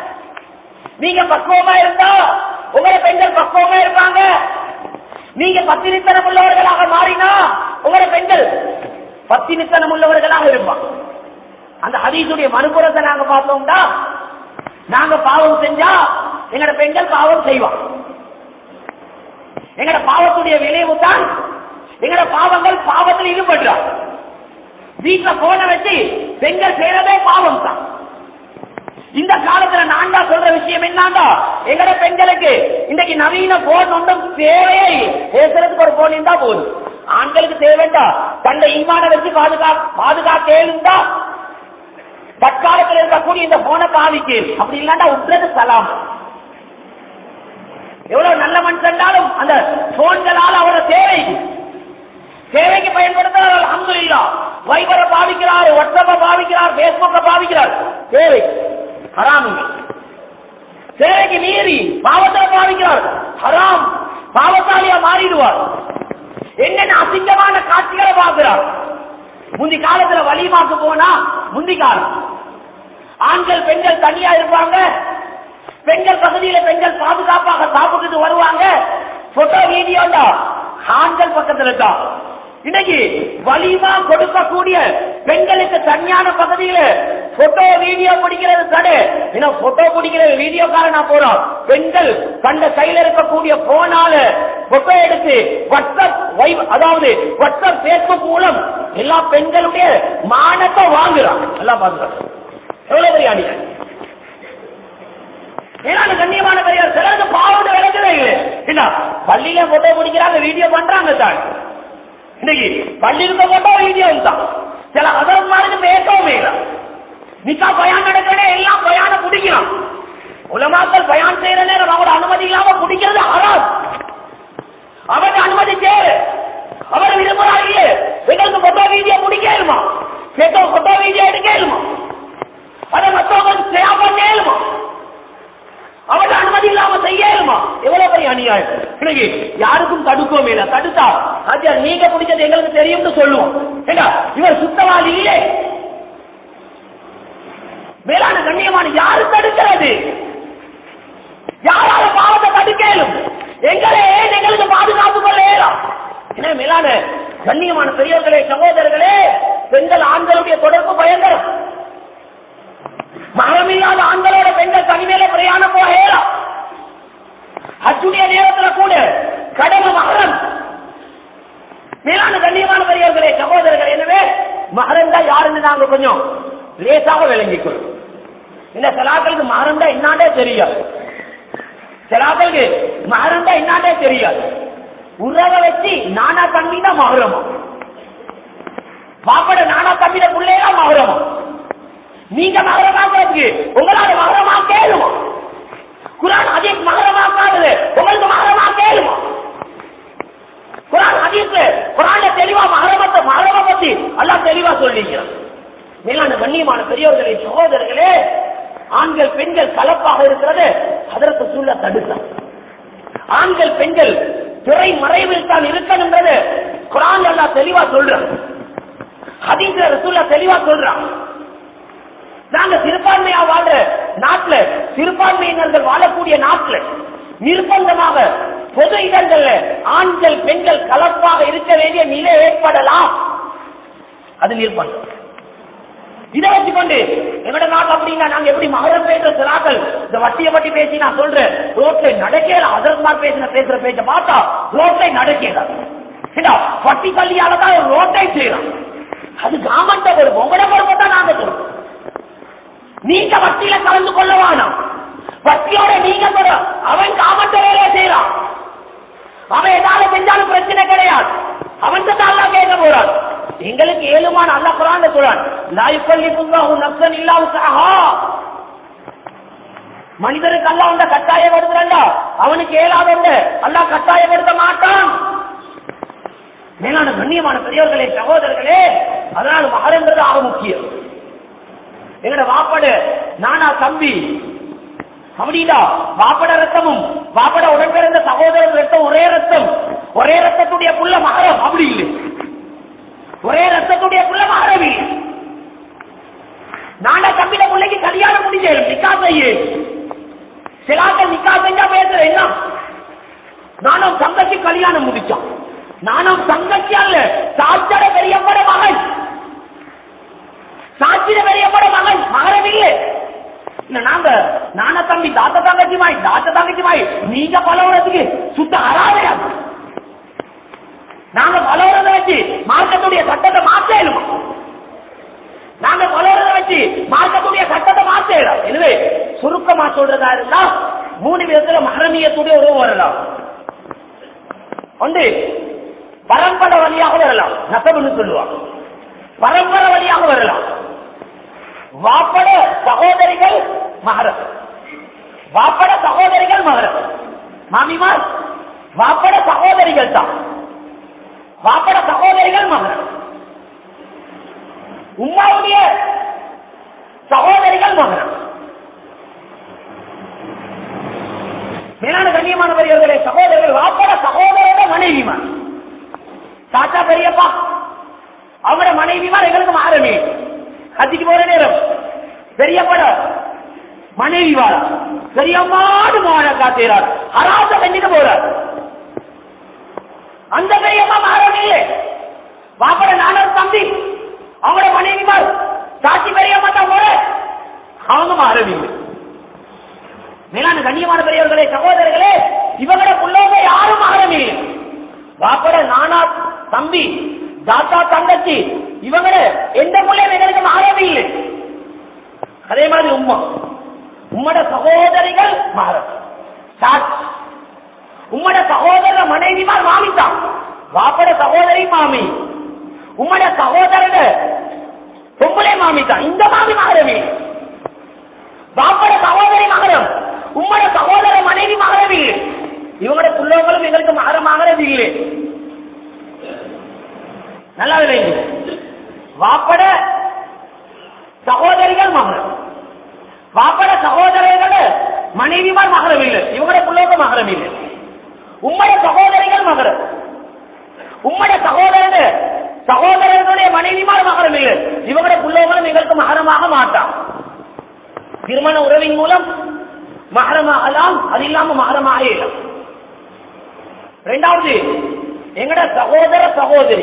நீங்க பக்குவமா இருந்தா உங்களோட பெண்கள் பக்குவமா இருப்பாங்க நீங்க பத்தினித்தனம் உள்ளவர்களாக மாறினா உங்களோட பெண்கள் பத்தினித்தனம் உள்ளவர்களாக இருப்பாங்க அந்த ஹதீஸுடைய மறுபுறத்தை நாங்க பார்த்தோம்னா நாங்க பாவம் செஞ்சா எங்கட பெண்கள் பாவம் செய்வாங்க எங்கட பாவத்துடைய விளைவு தான் எங்கட பாவங்கள் பாவத்தில் ஈடுபடுறாங்க வீட்டுல போன வச்சு பெண்கள் செய்யறதே பாவம் தான் இந்த காலத்துல நான் தான் சொல்ற விஷயம் என்னண்டா எங்கட பெண்களுக்கு இன்னைக்கு நவீன போன் ஒன்றும் தேவையே இல்லை. பேசுறதுக்கு ஒரு போன் இருந்தா போதும் ஆண்களுக்கு தேவைண்டா தன்னை ஈமான வச்சு பாதுகா பாதுகாக்க இருந்தா தற்காலத்தில் இருக்கக்கூடிய இந்த போனை பாவிக்கு அப்படி இல்லாண்டா உற்றது சலாம் எவ்வளவு நல்ல மனுஷன்டாலும் அந்த போன்களால் அவரோட தேவை தேவைக்கு பயன்படுத்துறார் அல்ஹம்துலில்லாஹ் வைபரை பாவிக்கிறார் வாட்ஸ்அப்பை பாவிக்கிறார் பேஸ்புக்கை பாவிக்கிறார் தேவை ஹராமுங்க தேவைக்கு மீறி பாவத்தை பாவிக்கிறார் ஹராம் பாவத்தாலியா மாறிடுவார் என்னென்ன அசிங்கமான காட்சிகளை பார்க்கிறார் முந்தி காலத்துல வலிமாக்கு போனா முந்தி காலம் ஆண்கள் பெண்கள் தனியா இருப்பாங்க பெண்கள் பகுதியில பெண்கள் பாதுகாப்பாக சாப்பிட்டுட்டு வருவாங்க போட்டோ வீடியோண்டா ஆண்கள் பக்கத்துல தான் இன்னைக்கு வலிமா கொடுக்கக்கூடிய பெண்களுக்கு தனியான பகுதியில போட்டோ வீடியோ பிடிக்கிறது தடை ஏன்னா போட்டோ பிடிக்கிறது வீடியோக்காரனா போறோம் பெண்கள் கண்ட கையில இருக்கக்கூடிய போனால போட்டோ எடுத்து வாட்ஸ்அப் வைப் அதாவது வாட்ஸ்அப் பேஸ்புக் மூலம் எல்லா பெண்களுடைய மானத்தை வாங்குறான் எல்லாம் பாக்குறாங்க எவ்வளவு பெரிய அணிகள் ஏன்னா அந்த கண்ணியமான பெரியார் சிலருக்கு பாவம் விளக்கவே இல்லை என்ன பள்ளியில போட்டோ பிடிக்கிறாங்க வீடியோ பண்றாங்க தான் இன்னைக்கு பள்ளியில போட்டோ வீடியோ தான் சில அதற்கு பேசவும் இல்லை நிக்கா பயான் நடக்கிறே எல்லாம் பயான பிடிக்கிறான் உலமாக்கள் பயான் செய்யற நேரம் அவரோட அனுமதி இல்லாம பிடிக்கிறது ஹராம் அவருக்கு அனுமதி தேவை அவர் விரும்புறாரு இல்லையே எங்களுக்கு போட்டோ வீடியோ பிடிக்கலுமா கேட்டோ போட்டோ வீடியோ எடுக்கலுமா அதை மற்றவங்களுக்கு செய்யா பண்ணேலுமா அவன் அனுமதி இல்லாம செய்யலுமா எவ்வளவு பெரிய அநியாயம் இன்னைக்கு யாருக்கும் தடுக்கவும் இல்லை தடுத்தா ராஜா நீங்க பிடிச்சது எங்களுக்கு தெரியும்னு சொல்லுவோம் ஏண்டா இவர் சுத்தவாதி இல்லை மேலான கண்ணியமான யாரு தடுக்கிறது யாரால பாவத்தை தடுக்க இயலும் எங்களே ஏன் எங்களுக்கு பாதுகாப்பு கொள்ள இயலும் என்ன மேலான கண்ணியமான பெரியவர்களே சகோதரர்களே பெண்கள் ஆண்களுடைய தொடர்பு பயங்கரம் மகமில்லாத ஆண்களோட பெண்கள் தனிமையில பிரயாணம் போக இயலாம் அச்சுடைய நேரத்துல கூட கடமை மகரம் மேலான கண்ணியமான பெரியவர்களே சகோதரர்கள் எனவே மகரம் தான் யாருன்னு நாங்க கொஞ்சம் லேசாக விளங்கிக்கொள்ளும் இந்த சிலாக்களுக்கு மகரம் தான் என்னாண்டே தெரியாது சிலாக்களுக்கு மகரம் தான் என்னாண்டே தெரியாது உறவை வச்சு நானா தம்பி தான் மகரமா பாப்பட நானா தம்பிட பிள்ளையா மகரமா நீங்க மகரமாக்கு உங்களால மகரமா கேளுமா குரான் அதீஸ் மகரமாக்காதது உங்களுக்கு மகரமா கேளுமா குரான் ஹதீஸ்ல குரான்ல தெளிவா மகரமத்தை மகரம பத்தி எல்லாம் தெளிவா சொல்லிக்கிறான் மேலான கண்ணியமான பெரியவர்களே சகோதரர்களே ஆண்கள் பெண்கள் கலப்பாக இருக்கிறது அதற்கு சூழ தடுக்கலாம் ஆண்கள் பெண்கள் துறை மறைவில் தான் இருக்கணும்ன்றது குரான் எல்லாம் தெளிவா சொல்றான் ஹதீஸ்ல ரசூல்லா தெளிவா சொல்றான் நாங்க சிறுபான்மையா வாழ்ற நாட்டுல சிறுபான்மையினர்கள் வாழக்கூடிய நாட்டுல நிர்பந்தமாக பொது இடங்கள்ல ஆண்கள் பெண்கள் கலப்பாக இருக்க வேண்டிய நிலை ஏற்படலாம் அது நிர்பந்தம் இதை வச்சுக்கொண்டு எங்கட நாட்டு அப்படின்னா நாங்க எப்படி மகரம் பேசுற சிலாக்கள் இந்த வட்டியை பத்தி பேசி நான் சொல்றேன் ரோட்ல நடக்கல அதற்கு பேசின பேசுற பேச்ச பார்த்தா ரோட்ல நடக்கல வட்டி கல்வியால தான் ஒரு ரோட்டை செய்யலாம் அது கவர்மெண்ட் பொறுப்பு உங்களோட பொறுப்பு தான் நாங்க சொல்றோம் நீங்க வட்டியில கலந்து கொள்ள வேணாம் வட்டியோட நீங்க சொல்ற அவன் காமட்ட வேலையை செய்யறான் அவன் ஏதாவது செஞ்சாலும் பிரச்சனை கிடையாது அவன் தான் கேட்க போறான் எங்களுக்கு ஏழுமான அல்ல குரான் சொல்றான் லாயுக்கல்லிப்புல்லாஹு நப்சன் இல்லாஹு சஹா மனிதருக்கு அல்ல உண்ட கட்டாயப்படுத்துறல்ல அவனுக்கு ஏழாத உண்டு அல்ல கட்டாயப்படுத்த மாட்டான் மேலான கண்ணியமான பெரியவர்களே சகோதரர்களே அதனால மகரங்கிறது ஆக முக்கியம் எங்கட வாப்பாடு நானா தம்பி அப்படின்னா வாப்பட ரத்தமும் வாப்பட உடன்பிறந்த சகோதரர் ரத்தம் ஒரே ரத்தம் ஒரே ரத்தத்துடைய புள்ள மகரம் அப்படி இல்லை ஒரே ரத்தத்துடைய புள்ள மகரம் இல்லை நானா தம்பிட பிள்ளைக்கு கல்யாணம் முடிஞ்சேன் நிக்கா செய்ய சிலாக்கள் நிக்கா செஞ்சா பேசுற என்ன நானும் தங்கச்சி கல்யாணம் முடிச்சான் நானும் தங்கச்சி அல்ல சாச்சட பெரியப்பட மகன் சாட்சியில பெரியப்பட மகன் மகரம் இல்லை இல்ல நாங்க நான தம்பி தாத்த தங்கச்சி மாய் தாத்த தங்கச்சி மாய் நீங்க பலவரத்துக்கு சுத்த அறாதையா நாங்க பலவரத்தை வச்சு மார்க்கத்துடைய சட்டத்தை மாற்றேனும் நாங்க பலவரத்தை வச்சு மார்க்கத்துடைய சட்டத்தை மாற்றேலாம் எனவே சுருக்கமா சொல்றதா இருந்தா மூணு விதத்துல மகரமியத்துடைய உறவு வரலாம் ஒன்று பரம்பரை வழியாக வரலாம் நசபுன்னு சொல்லுவாங்க பரம்பரை வழியாக வரலாம் வாப்பட சகோதரிகள் மகரம் வாப்பட சகோதரிகள் மகரம் மாமிமார் வாப்பட சகோதரிகள் தான் வாப்பட சகோதரிகள் மகரம் உம்மாவுடைய சகோதரிகள் மகரம் மேலான கண்ணியமான பெரியவர்களே சகோதரர்கள் வாப்பட சகோதரோட மனைவிமார் தாத்தா பெரியப்பா அவங்களோட மனைவிமார் எங்களுக்கு மாறமே ஹஜ்ஜிக்கு போற நேரம் பெரியப்பட மனைவி வாழா பெரியம்மாடு மாட காத்தேறார் ஹராச பண்ணிட்டு போறார் அந்த பெரியம்மா மாறவில்லை வாப்பட நானும் தம்பி அவங்களோட மனைவிமார் சாட்சி பெரியம்மா தான் போற அவங்க மாறவில்லை மேலான கண்ணியமான பெரியவர்களே சகோதரர்களே இவங்களோட புள்ளவங்க யாரும் மாறவில்லை வாப்பட நானா தம்பி தாத்தா தங்கச்சி இவங்க எந்த பிள்ளையும் எங்களுக்கு மாறவே இல்லை அதே மாதிரி உம்மா உம்மட சகோதரிகள் மாறும் உம்மட சகோதர மனைவிமார் மாமித்தான் வாப்பட சகோதரி மாமி உம்மட சகோதரன பொம்பளை மாமித்தான் இந்த மாமி மாறவே வாப்பட சகோதரி மகரம் உம்மட சகோதர மனைவி மகரவி இவங்களோட புள்ளவங்களும் எங்களுக்கு மகரமாகிறது இல்லை நல்லா விளையுங்க வாப்பட சகோதரிகள் மகரம் வாப்பட சகோதரர்கள் மனைவிமார் மகரம் இல்லை இவங்களோட பிள்ளைங்க மகரம் இல்லை உம்மட சகோதரிகள் மகரம் உம்மட சகோதரன் சகோதரர்களுடைய மனைவிமார் மகரம் இல்லை இவங்களோட பிள்ளைகளும் எங்களுக்கு மகரமாக மாட்டான் திருமண உறவின் மூலம் மகரமாகலாம் அது இல்லாம மகரமாக இயலாம் ரெண்டாவது எங்கட சகோதர சகோதரி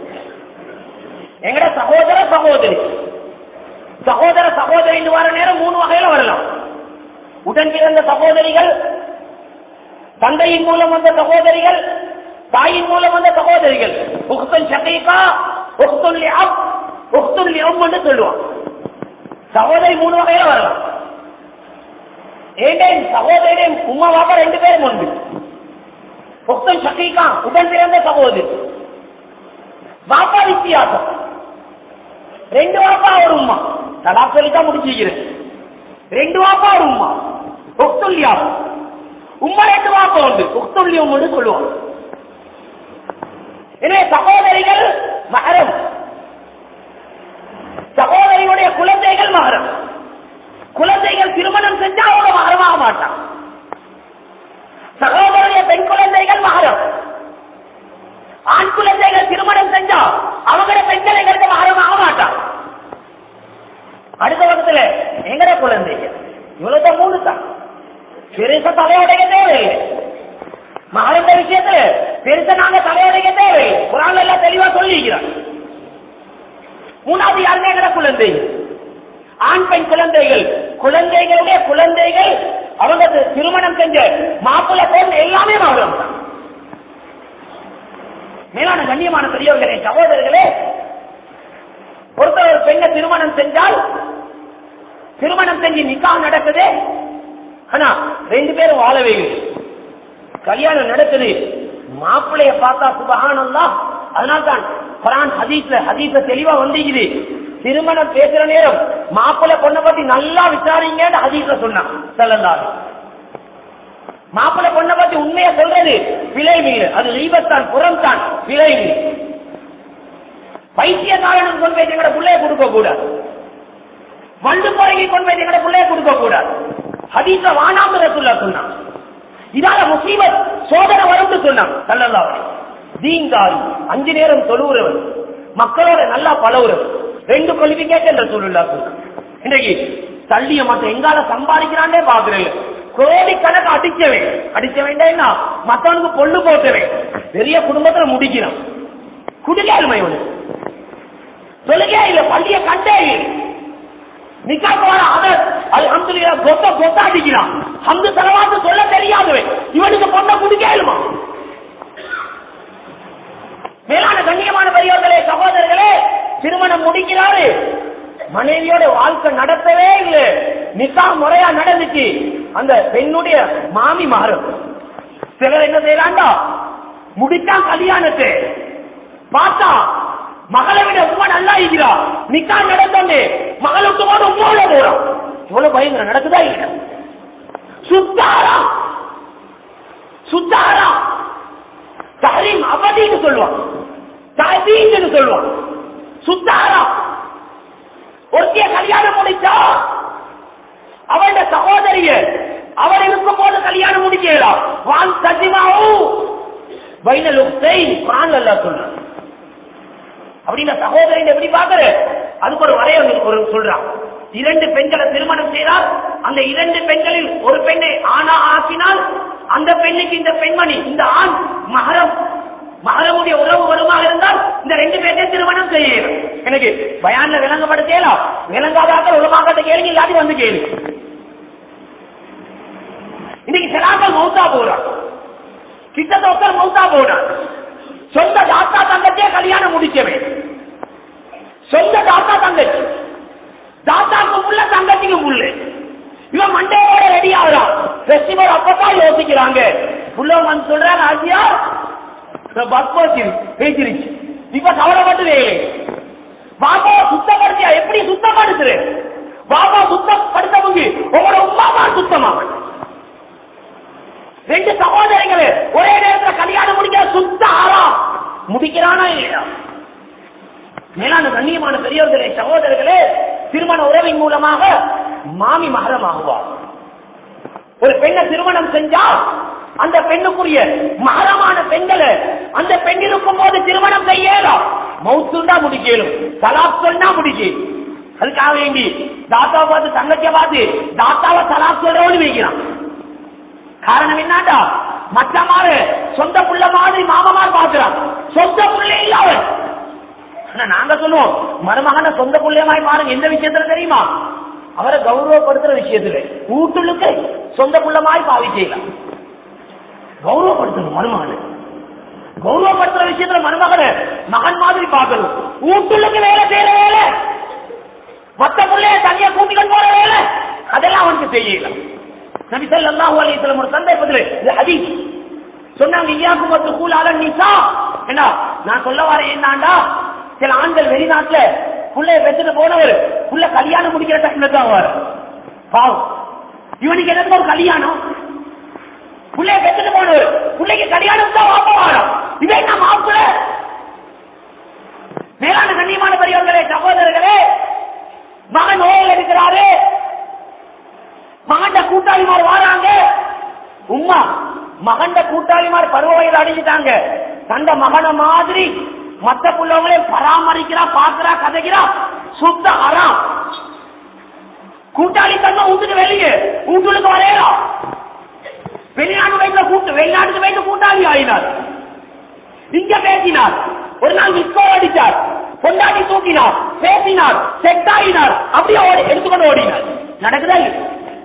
எங்கட சகோதர சகோதரி சகோதர சகோதரி வர நேரம் மூணு வகையில வரலாம் உடன் பிறந்த சகோதரிகள் தந்தையின் மூலம் வந்த சகோதரிகள் தாயின் மூலம் வந்த சகோதரிகள் உக்தன் ஷகீகா உக்துல் லிஅப் உக்துல் லிஅம் என்று சொல்லுவான் சகோதரி மூணு வகையில வரலாம் ஏண்டேன் சகோதரியின் உம்மா பாப்பா ரெண்டு பேரும் உண்டு உக்தன் ஷகீகா உடன் பிறந்த சகோதரி பாப்பா வித்தியாசம் ரெண்டு வாப்பா ஒரு உம்மா தலா சொல்லிதான் முடிச்சிருக்கிறேன் ரெண்டு வாப்பா ஒரு உம்மா ஒத்துல்யா உம்மா ரெண்டு வாப்பா உண்டு ஒத்துல்யம் என்று சொல்லுவாங்க எனவே சகோதரிகள் மகரம் சகோதரியுடைய குழந்தைகள் மகரம் குழந்தைகள் திருமணம் செஞ்சா அவங்க மகரமாக மாட்டான் சகோதரிய பெண் குழந்தைகள் மகரம் ஆண் குழந்தைகள் திருமணம் செஞ்சா அவங்கள பெண்களை கருத்து மகரமாக மாட்டான் அடுத்த பக்கத்துல எங்கட குழந்தைகள் இவ்வளவுதான் மூணு தான் பெருச தலையோடைய தேவையில்லை மகளிர விஷயத்துல பெருச நாங்க தலையோடைய தேவையில்லை குரான் எல்லாம் தெளிவா சொல்லிக்கிறார் மூணாவது யாருமே எங்கட குழந்தைகள் ஆண் பெண் குழந்தைகள் குழந்தைகளுடைய குழந்தைகள் அவங்க திருமணம் செஞ்ச மாப்பிள்ளை பொண்ணு எல்லாமே மகளம் தான் மேலான கண்ணியமான பெரியவர்களே சகோதரர்களே ஒருத்தர் ஒரு பெண்ணை திருமணம் செஞ்சால் திருமணம் செஞ்சு நிக்கா நடக்குது ஆனா ரெண்டு பேரும் வாழவே இல்லை கல்யாணம் நடக்குது மாப்பிள்ளைய பார்த்தா சுபகானந்தா அதனால்தான் குரான் ஹதீஸ்ல ஹதீஸ்ல தெளிவா வந்திக்குது திருமணம் பேசுற நேரம் மாப்பிள்ளை பொண்ணை பத்தி நல்லா விசாரிங்கன்னு ஹதீஸ்ல சொன்னான் செல்லந்தாரு மாப்பிள்ளை பொண்ணை பத்தி உண்மையா சொல்றது விலை இல்லை அது ரீபத்தான் புறம் தான் விலை இல்லை பைத்தியக்காரனுக்கு கொண்டு போய் எங்கட பிள்ளைய கொடுக்க கூடாது வண்டு போறகி கொண்டு போய் எங்கட பிள்ளைய கொடுக்க கூடாது ஹதீஸ வானாம் ரசுல்லா சொன்னான் இதால முசீபத் சோதனை வரும்னு சொன்னான் சல்லல்லாஹு தீங்காரி அஞ்சு நேரம் தொழுவுறவன் மக்களோட நல்லா பழகுறவன் ரெண்டு குவாலிபிகேஷன் ரசூலுல்லா சொன்னான் இன்னைக்கு தள்ளிய மத்த எங்கால சம்பாதிக்கிறானே பாக்குறேன் கோடி கணக்கு அடிச்சவன் அடிச்ச வேண்டாம் என்ன மத்தவனுக்கு பொண்ணு போட்டவன் பெரிய குடும்பத்துல முடிக்கிறான் குடிக்காலுமை ஒண்ணு தொழுகே இல்ல பள்ளிய கண்டே இல்லை நிக்காக்கு வர அவர் அல்ஹம்துலில்லா கொத்த கொத்த அடிக்கிறான் அந்த செலவாத்து சொல்ல தெரியாதவன் இவனுக்கு பொண்ணை குடிக்கலுமா மேலான கண்ணியமான பெரியவர்களே சகோதரர்களே திருமணம் முடிக்கிறாரு மனைவியோட வாழ்க்கை நடத்தவே இல்லை நிக்கா முறையா நடந்துச்சு அந்த பெண்ணுடைய மாமி மாறும் சிலர் என்ன செய்யறாண்டா முடித்தான் கல்யாணத்தை பார்த்தா மகளை விட உமா நல்லா இருக்கிறா நிக்கா நடந்தோண்டு மகளுக்கு போது உமாவோட போறான் இவ்வளவு பயங்கரம் நடக்குதா இல்ல சுத்தாரா சுத்தாரா தரீம் அவதின்னு சொல்லுவான் தரீன்னு சொல்லுவான் சுத்தாரா ஒருத்திய கல்யாணம் முடிச்சா அவளோட சகோதரிய அவர் இருக்கும் போது கல்யாணம் முடிக்கலாம் வான் சஜிமாவும் வைனல் உக்தை குரான் அல்லா சொல்றான் அப்படின்னா சகோதரின் எப்படி பாக்குற அதுக்கு ஒரு வரைய ஒரு சொல்றான் இரண்டு பெண்களை திருமணம் செய்தால் அந்த இரண்டு பெண்களில் ஒரு பெண்ணை ஆணா ஆக்கினால் அந்த பெண்ணுக்கு இந்த பெண்மணி இந்த ஆண் மகரம் மகரமுடைய உறவு வருமாக இருந்தால் இந்த ரெண்டு பேர்த்தையும் திருமணம் செய்யணும் எனக்கு பயான்ல விளங்கப்படுத்தலாம் விளங்காதாக்கள் உலமாக்கத்தை கேளுங்க இல்லாட்டி வந்து கேளு இன்னைக்கு சிலாக்கள் மௌத்தா போறான் கிட்டத்தட்ட மௌத்தா போறான் சொந்த தாத்தா தங்கத்தையே கல்யாணம் முடிச்சவன் சொந்த தாத்தா தங்கச்சி தாத்தாக்கு புள்ள தங்கச்சிக்கு புள்ள இவன் மண்டையோட ரெடி ஆகுறான் பெஸ்டிவல் அப்பதான் யோசிக்கிறாங்க புள்ள வந்து சொல்றாங்க ஆசியா பஸ் போச்சு பேசிருச்சு இப்ப கவலைப்பட்டு வேலை பாபா சுத்தப்படுத்தியா எப்படி சுத்தப்படுத்துற பாபா சுத்தப்படுத்தவங்க உங்களோட உமாமா சுத்தமா ரெண்டு சகோதரிகள் ஒரே நேரத்தில் கல்யாணம் முடிக்க சுத்த ஆறா முடிக்கிறானா இல்லையா மேலான கண்ணியமான பெரியவர்களே சகோதரர்களே திருமண உறவின் மூலமாக மாமி மகரமாகுவார் ஒரு பெண்ணை திருமணம் செஞ்சா அந்த பெண்ணுக்குரிய மகரமான பெண்களை அந்த பெண்ணிருக்கும் போது திருமணம் செய்யலாம் மவுத்துண்டா முடிக்கலும் தலாப் சொன்னா முடிக்கலும் அதுக்காக வேண்டி தாத்தாவை பார்த்து தங்கச்சியை பார்த்து தாத்தாவை தலா சொல்றவனு வைக்கிறான் காரணம் என்னடா மற்ற மாறு சொந்த புள்ள மாதிரி மாமமார் பாக்குறான் சொந்த புள்ள இல்ல அவன் ஆனா நாங்க சொல்லுவோம் மருமகன சொந்த புள்ளையமாய் பாருங்க எந்த விஷயத்துல தெரியுமா அவரை கௌரவப்படுத்துற விஷயத்துல வீட்டுக்கு சொந்த புள்ளமாய் பாவி செய்யலாம் கௌரவப்படுத்தணும் மருமகனை கௌரவப்படுத்துற விஷயத்துல மருமகனை மகன் மாதிரி பார்க்கணும் வீட்டுக்கு வேலை செய்யற வேலை மத்த பிள்ளைய தனியா கூட்டிகள் போற வேலை அதெல்லாம் அவனுக்கு செய்யலாம் நபி ஸல்லல்லாஹு அலைஹி வஸல்லம் ஒரு சந்தர்ப்பத்தில் இது ஹதீஸ் சொன்னாங்க இய்யாக்கும் வந்து கூலால நிசா என்ன நான் சொல்ல வரேன் என்னடா சில ஆண்கள் வெளிநாட்டுல புள்ளைய பெற்றுட்டு போனவர் புள்ள கல்யாணம் முடிக்கிற டைம்ல தான் வர பாவம் இவனுக்கு எனக்கு ஒரு கல்யாணம் புள்ளைய பெற்றுட்டு போனவர் புள்ளைக்கு கல்யாணம் தான் வாப்ப வாரம் இவன் என்ன மாப்பிள்ள மேலான கண்ணியமான பெரியவர்களே சகோதரர்களே மகன் நோயில் இருக்கிறாரு மகண்ட கூட்டாளிமார் வராங்க உம்மா மகண்ட கூட்டாளிமார் பருவ வயது அடைஞ்சிட்டாங்க தந்த மகன மாதிரி மத்த புள்ளவங்களே பராமரிக்கிறா பாக்குறா கதைக்கிறா சுத்த அறாம் கூட்டாளி தன்மை வீட்டுக்கு வெளியே வீட்டுக்கு வரையலாம் வெளிநாட்டு வயசுல கூட்டு வெளிநாட்டுக்கு வயசு கூட்டாளி ஆயினார் இங்க பேசினார் ஒரு நாள் மிஸ்கோ அடிச்சார் கொண்டாடி தூக்கினார் பேசினார் செட் ஆகினார் அப்படியே ஓடி எடுத்துக்கொண்டு ஓடினார் நடக்குதா இல்லையா?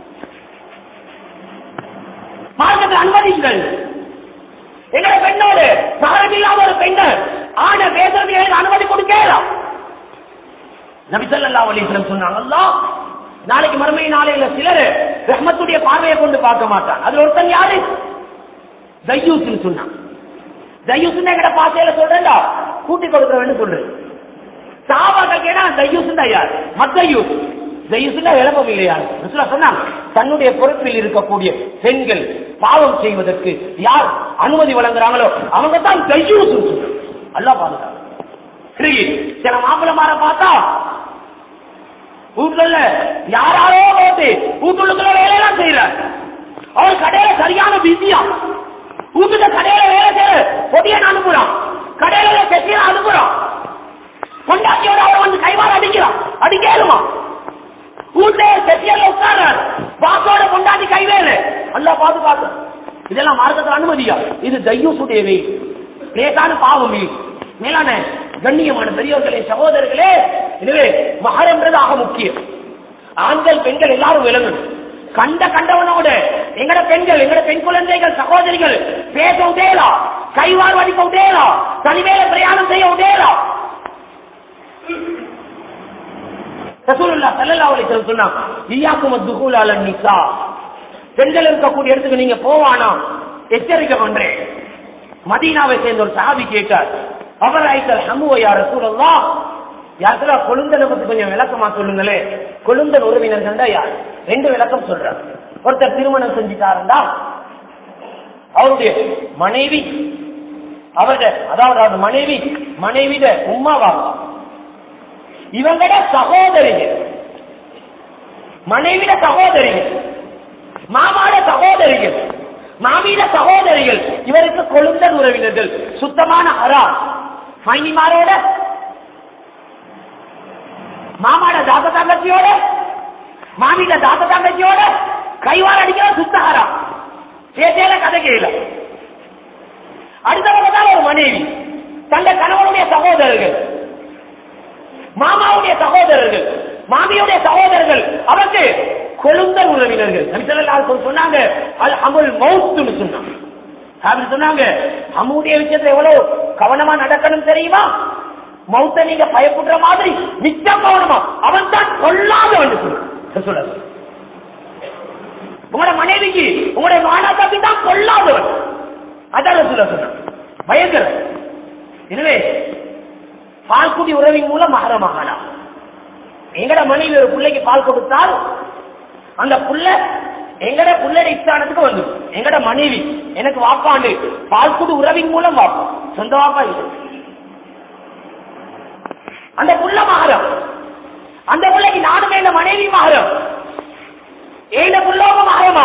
மார்க்கத்தில் அனுமதிங்கள் எங்களை பெண்ணோடு மகரம் இல்லாத ஒரு பெண்ணு ஆன பேசுறது எனக்கு அனுமதி கொடுக்கலாம் நபிசல்லா அலிஸ்லம் சொன்னாங்க அல்லாஹ் நாளைக்கு மறுமை நாளையில சிலர் ரஹ்மத்துடைய பார்வையை கொண்டு பார்க்க மாட்டான் அதுல ஒருத்தன் யாரு தையூஸ்னு சொன்னான் தையூஸ்னு எங்கட பாசையில சொல்றேன்டா கூட்டி கொடுக்குறவன்னு சொல்றேன் சாபாக்கள் கேட்டா தையூஸ் தான் யார் மத்தையூஸ் தையூஸ்னா இழப்பம் இல்லையா ரசூலா சொன்னாங்க தன்னுடைய பொறுப்பில் இருக்கக்கூடிய பெண்கள் பாவம் செய்வதற்கு யார் அனுமதி வழங்குறாங்களோ அவங்க தான் தையூஸ் அல்லா பாதுகாப்பு சரி சில மாப்பிளமார பார்த்தா வீட்டுல யாராரோ போட்டு வீட்டுக்குள்ள வேலையெல்லாம் செய்யறார் அவர் கடையில சரியான பிஸியா வீட்டுல கடையில வேலை செய்யற பொடியன் அனுப்புறான் கடையில கெட்டியா அனுப்புறான் பொண்டாட்டியோட அவரை வந்து கைவார அடிக்கிறான் அடிக்கலுமா வீட்டுல கெட்டியல்ல உட்கார்றார் பாசோட பொண்டாட்டி கைவேல நல்லா பாதுகாத்து இதெல்லாம் மார்க்கத்தில் அனுமதியா இது தையூசுடைய வெயில் லேசான பாவம் இது மேலான கண்ணியமான பெரியவர்களே சகோதரர்களே எனவே மகரம்ன்றதாக முக்கியம் ஆண்கள் பெண்கள் எல்லாரும் விளங்கணும் கண்ட கண்டவனோட எங்கட பெண்கள் எங்கட பெண் குழந்தைகள் சகோதரிகள் பேச உதேலா கைவார் வடிக்க உதேலா தனிமேல பிரயாணம் செய்ய உதேலா ரசூலுல்லா ஸல்லல்லாஹு அலைஹி வஸல்லம் சொன்னாங்க இய்யாக்கும் அத்துகூல் அல நிசா பெண்கள் இருக்கக்கூடிய இடத்துக்கு நீங்க போவானா எச்சரிக்கை பண்றேன் மதீனாவை சேர்ந்த ஒரு சஹாபி கேட்டார் அவர் ஐத்தல் ஹமுவ யா ரசூலல்லாஹ் யாருக்குல கொழுந்தனை பத்தி கொஞ்சம் விளக்கமா சொல்லுங்களே கொழுந்தன் உறவினர்கள் யார் ரெண்டு விளக்கம் சொல்றார் ஒருத்தர் திருமணம் செஞ்சுட்டாருந்தா அவருடைய மனைவி அவருடைய அதாவது அவருடைய மனைவி மனைவிட உமாவா இவங்கட சகோதரிகள் மனைவிட சகோதரிகள் மாமாட சகோதரிகள் மாமியிட சகோதரிகள் இவருக்கு கொழுந்தன் உறவினர்கள் சுத்தமான அரா மைனிமாரோட மாமாட தாத்த தங்கச்சியோட மாமியிட தாத்த தங்கச்சியோட கைவார அடிக்கிற சுத்தஹரா சேசேல கதை கேள அடுத்தவங்க தான் ஒரு மனைவி தந்த கணவனுடைய சகோதரர்கள் மாமாவுடைய சகோதரர்கள் மாமியுடைய சகோதரர்கள் அவருக்கு கொழுந்தன் உறவினர்கள் நபிசல்லால் சொன்னாங்க அது அமுல் மௌத்துன்னு சொன்னாங்க அப்படி சொன்னாங்க அம்முடைய விஷயத்துல எவ்வளவு கவனமா நடக்கணும் தெரியுமா மௌத்த நீங்க பயப்படுற மாதிரி மிச்சம் கவனமா அவன் தான் கொல்லாதவன் சொல்ல உங்களோட மனைவிக்கு உங்களுடைய மாணாக்காக்கு தான் கொல்லாதவன் அதான் சொல்ல சொன்னான் பயங்கர எனவே பால்குடி உறவின் மூலம் மகரமாகலாம் எங்கட மனைவி ஒரு பிள்ளைக்கு பால் கொடுத்தால் அந்த புள்ள எங்கட புள்ளட இஸ்தானத்துக்கு வந்து எங்கட மனைவி எனக்கு வாப்பாண்டு பால்குடி உறவின் மூலம் வாப்பா சொந்த வாப்பா இல்லை அந்த புள்ள மகரம் அந்த பிள்ளைக்கு நானுமே இந்த மனைவி மகரம் ஏழு புள்ளோக மகரமா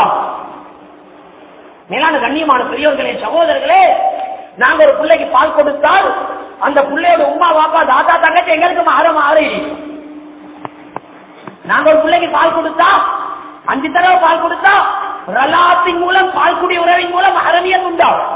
மேலான கண்ணியமான பெரியவர்களே சகோதரர்களே நாங்க ஒரு பிள்ளைக்கு பால் கொடுத்தால் அந்த பிள்ளையோட உமா வாப்பா தாத்தா தங்கச்சி எங்களுக்கு மகரம் மாறி நாங்க ஒரு பிள்ளைக்கு பால் கொடுத்தா அஞ்சு தடவை பால் கொடுத்தா ரலாத்தின் மூலம் பால் குடி உறவின் மூலம் அறவியல் உண்டாகும்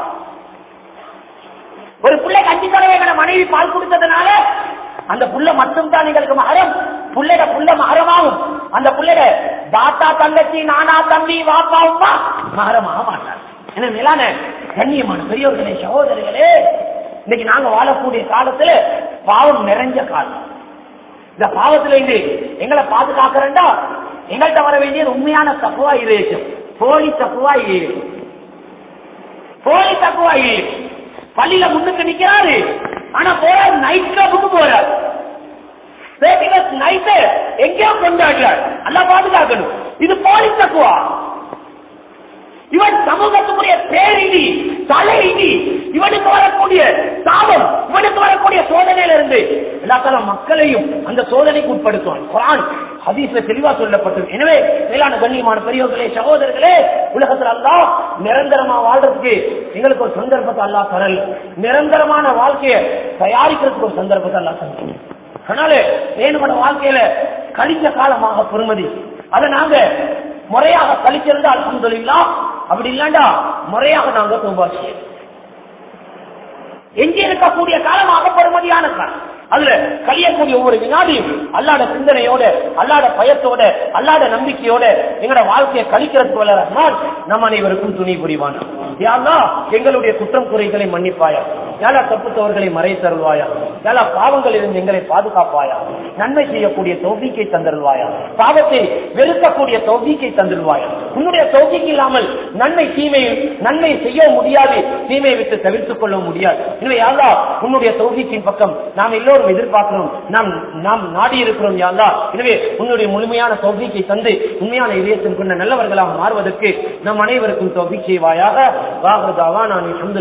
ஒரு பிள்ளைக்கு அஞ்சு தடவை எங்க மனைவி பால் கொடுத்ததுனால அந்த புள்ள மட்டும் தான் எங்களுக்கு மகரம் புள்ளைட புள்ள மகரமாகும் அந்த புள்ளைட தாத்தா தங்கச்சி நானா தம்பி வாப்பா உமா மகரமாக மாட்டார் என்ன மேலான கண்ணியமான பெரியவர்களே சகோதரர்களே இன்னைக்கு நாங்க வாழக்கூடிய காலத்துல பாவம் நிறைஞ்ச காலம் இந்த பாவத்துல இருந்து எங்களை பாதுகாக்கிறண்டா எங்கள்கிட்ட வர வேண்டியது உண்மையான தப்புவா இருக்கும் போலி தப்புவா இருக்கும் போலி தப்புவா இருக்கும் பள்ளியில முன்னுக்கு நிக்கிறாரு ஆனா போறாரு நைட் கிளப்புக்கு போறாரு நைட்டு எங்கேயோ கொண்டாடுறார் நல்லா பாதுகாக்கணும் இது போலி தக்குவா இவன் சமூகத்துக்குரிய பேரிடி தலையிடி இவனுக்கு வரக்கூடிய சாபம் இவனுக்கு வரக்கூடிய சோதனையில இருந்து எல்லாத்தாலும் மக்களையும் அந்த சோதனைக்கு உட்படுத்துவான் குரான் ஹதீஸ்ல தெளிவா சொல்லப்பட்டது எனவே மேலான கண்ணியமான பெரியவர்களே சகோதரர்களே உலகத்தில் அல்லா நிரந்தரமா வாழ்றதுக்கு எங்களுக்கு ஒரு சந்தர்ப்பத்தை அல்லா தரல் நிரந்தரமான வாழ்க்கையை தயாரிக்கிறதுக்கு ஒரு சந்தர்ப்பத்தை அல்லா தரல் அதனால வேணுமன வாழ்க்கையில கழிஞ்ச காலமாக பொறுமதி அதை நாங்க முறையாக கழிச்சிருந்தா அல்ஹம்துலில்லாஹ் அப்படி இல்லாண்டா முறையாக நாங்க தௌபா செய்யணும் எஞ்சி இருக்கக்கூடிய காலமாக பெருமதியான காலம் அதுல கழியக்கூடிய ஒவ்வொரு வினாடியும் அல்லாட சிந்தனையோட அல்லாட பயத்தோட அல்லாட நம்பிக்கையோட எங்களோட வாழ்க்கையை கழிக்கிறதுக்கு வல்ல ரஹ்மான் நம் அனைவருக்கும் துணி புரிவான் யாரா எங்களுடைய குற்றம் குறைகளை மன்னிப்பாயா யாரா தப்பு தவறுகளை மறை தருவாயா யாரா பாவங்கள் இருந்து எங்களை பாதுகாப்பாயா நன்மை செய்யக்கூடிய தௌபிக்கை தந்தருவாயா பாவத்தை வெறுக்கக்கூடிய தௌபிக்கை தந்துருவாயா உன்னுடைய தௌபிக்கு இல்லாமல் நன்மை தீமை நன்மை செய்ய முடியாது தீமையை விட்டு தவிர்த்துக் கொள்ள முடியாது எனவே யாரா உன்னுடைய தௌபிக்கின் பக்கம் நாம் எல்லோரும் எதிர்பார்க்கிறோம் நாம் நாம் நாடி இருக்கிறோம் யாரா எனவே உன்னுடைய முழுமையான தௌபிக்கை தந்து உண்மையான இதயத்தின் கொண்ட நல்லவர்களாக மாறுவதற்கு நம் அனைவருக்கும் தௌபிக் செய்வாயாக வாகதாவா நான்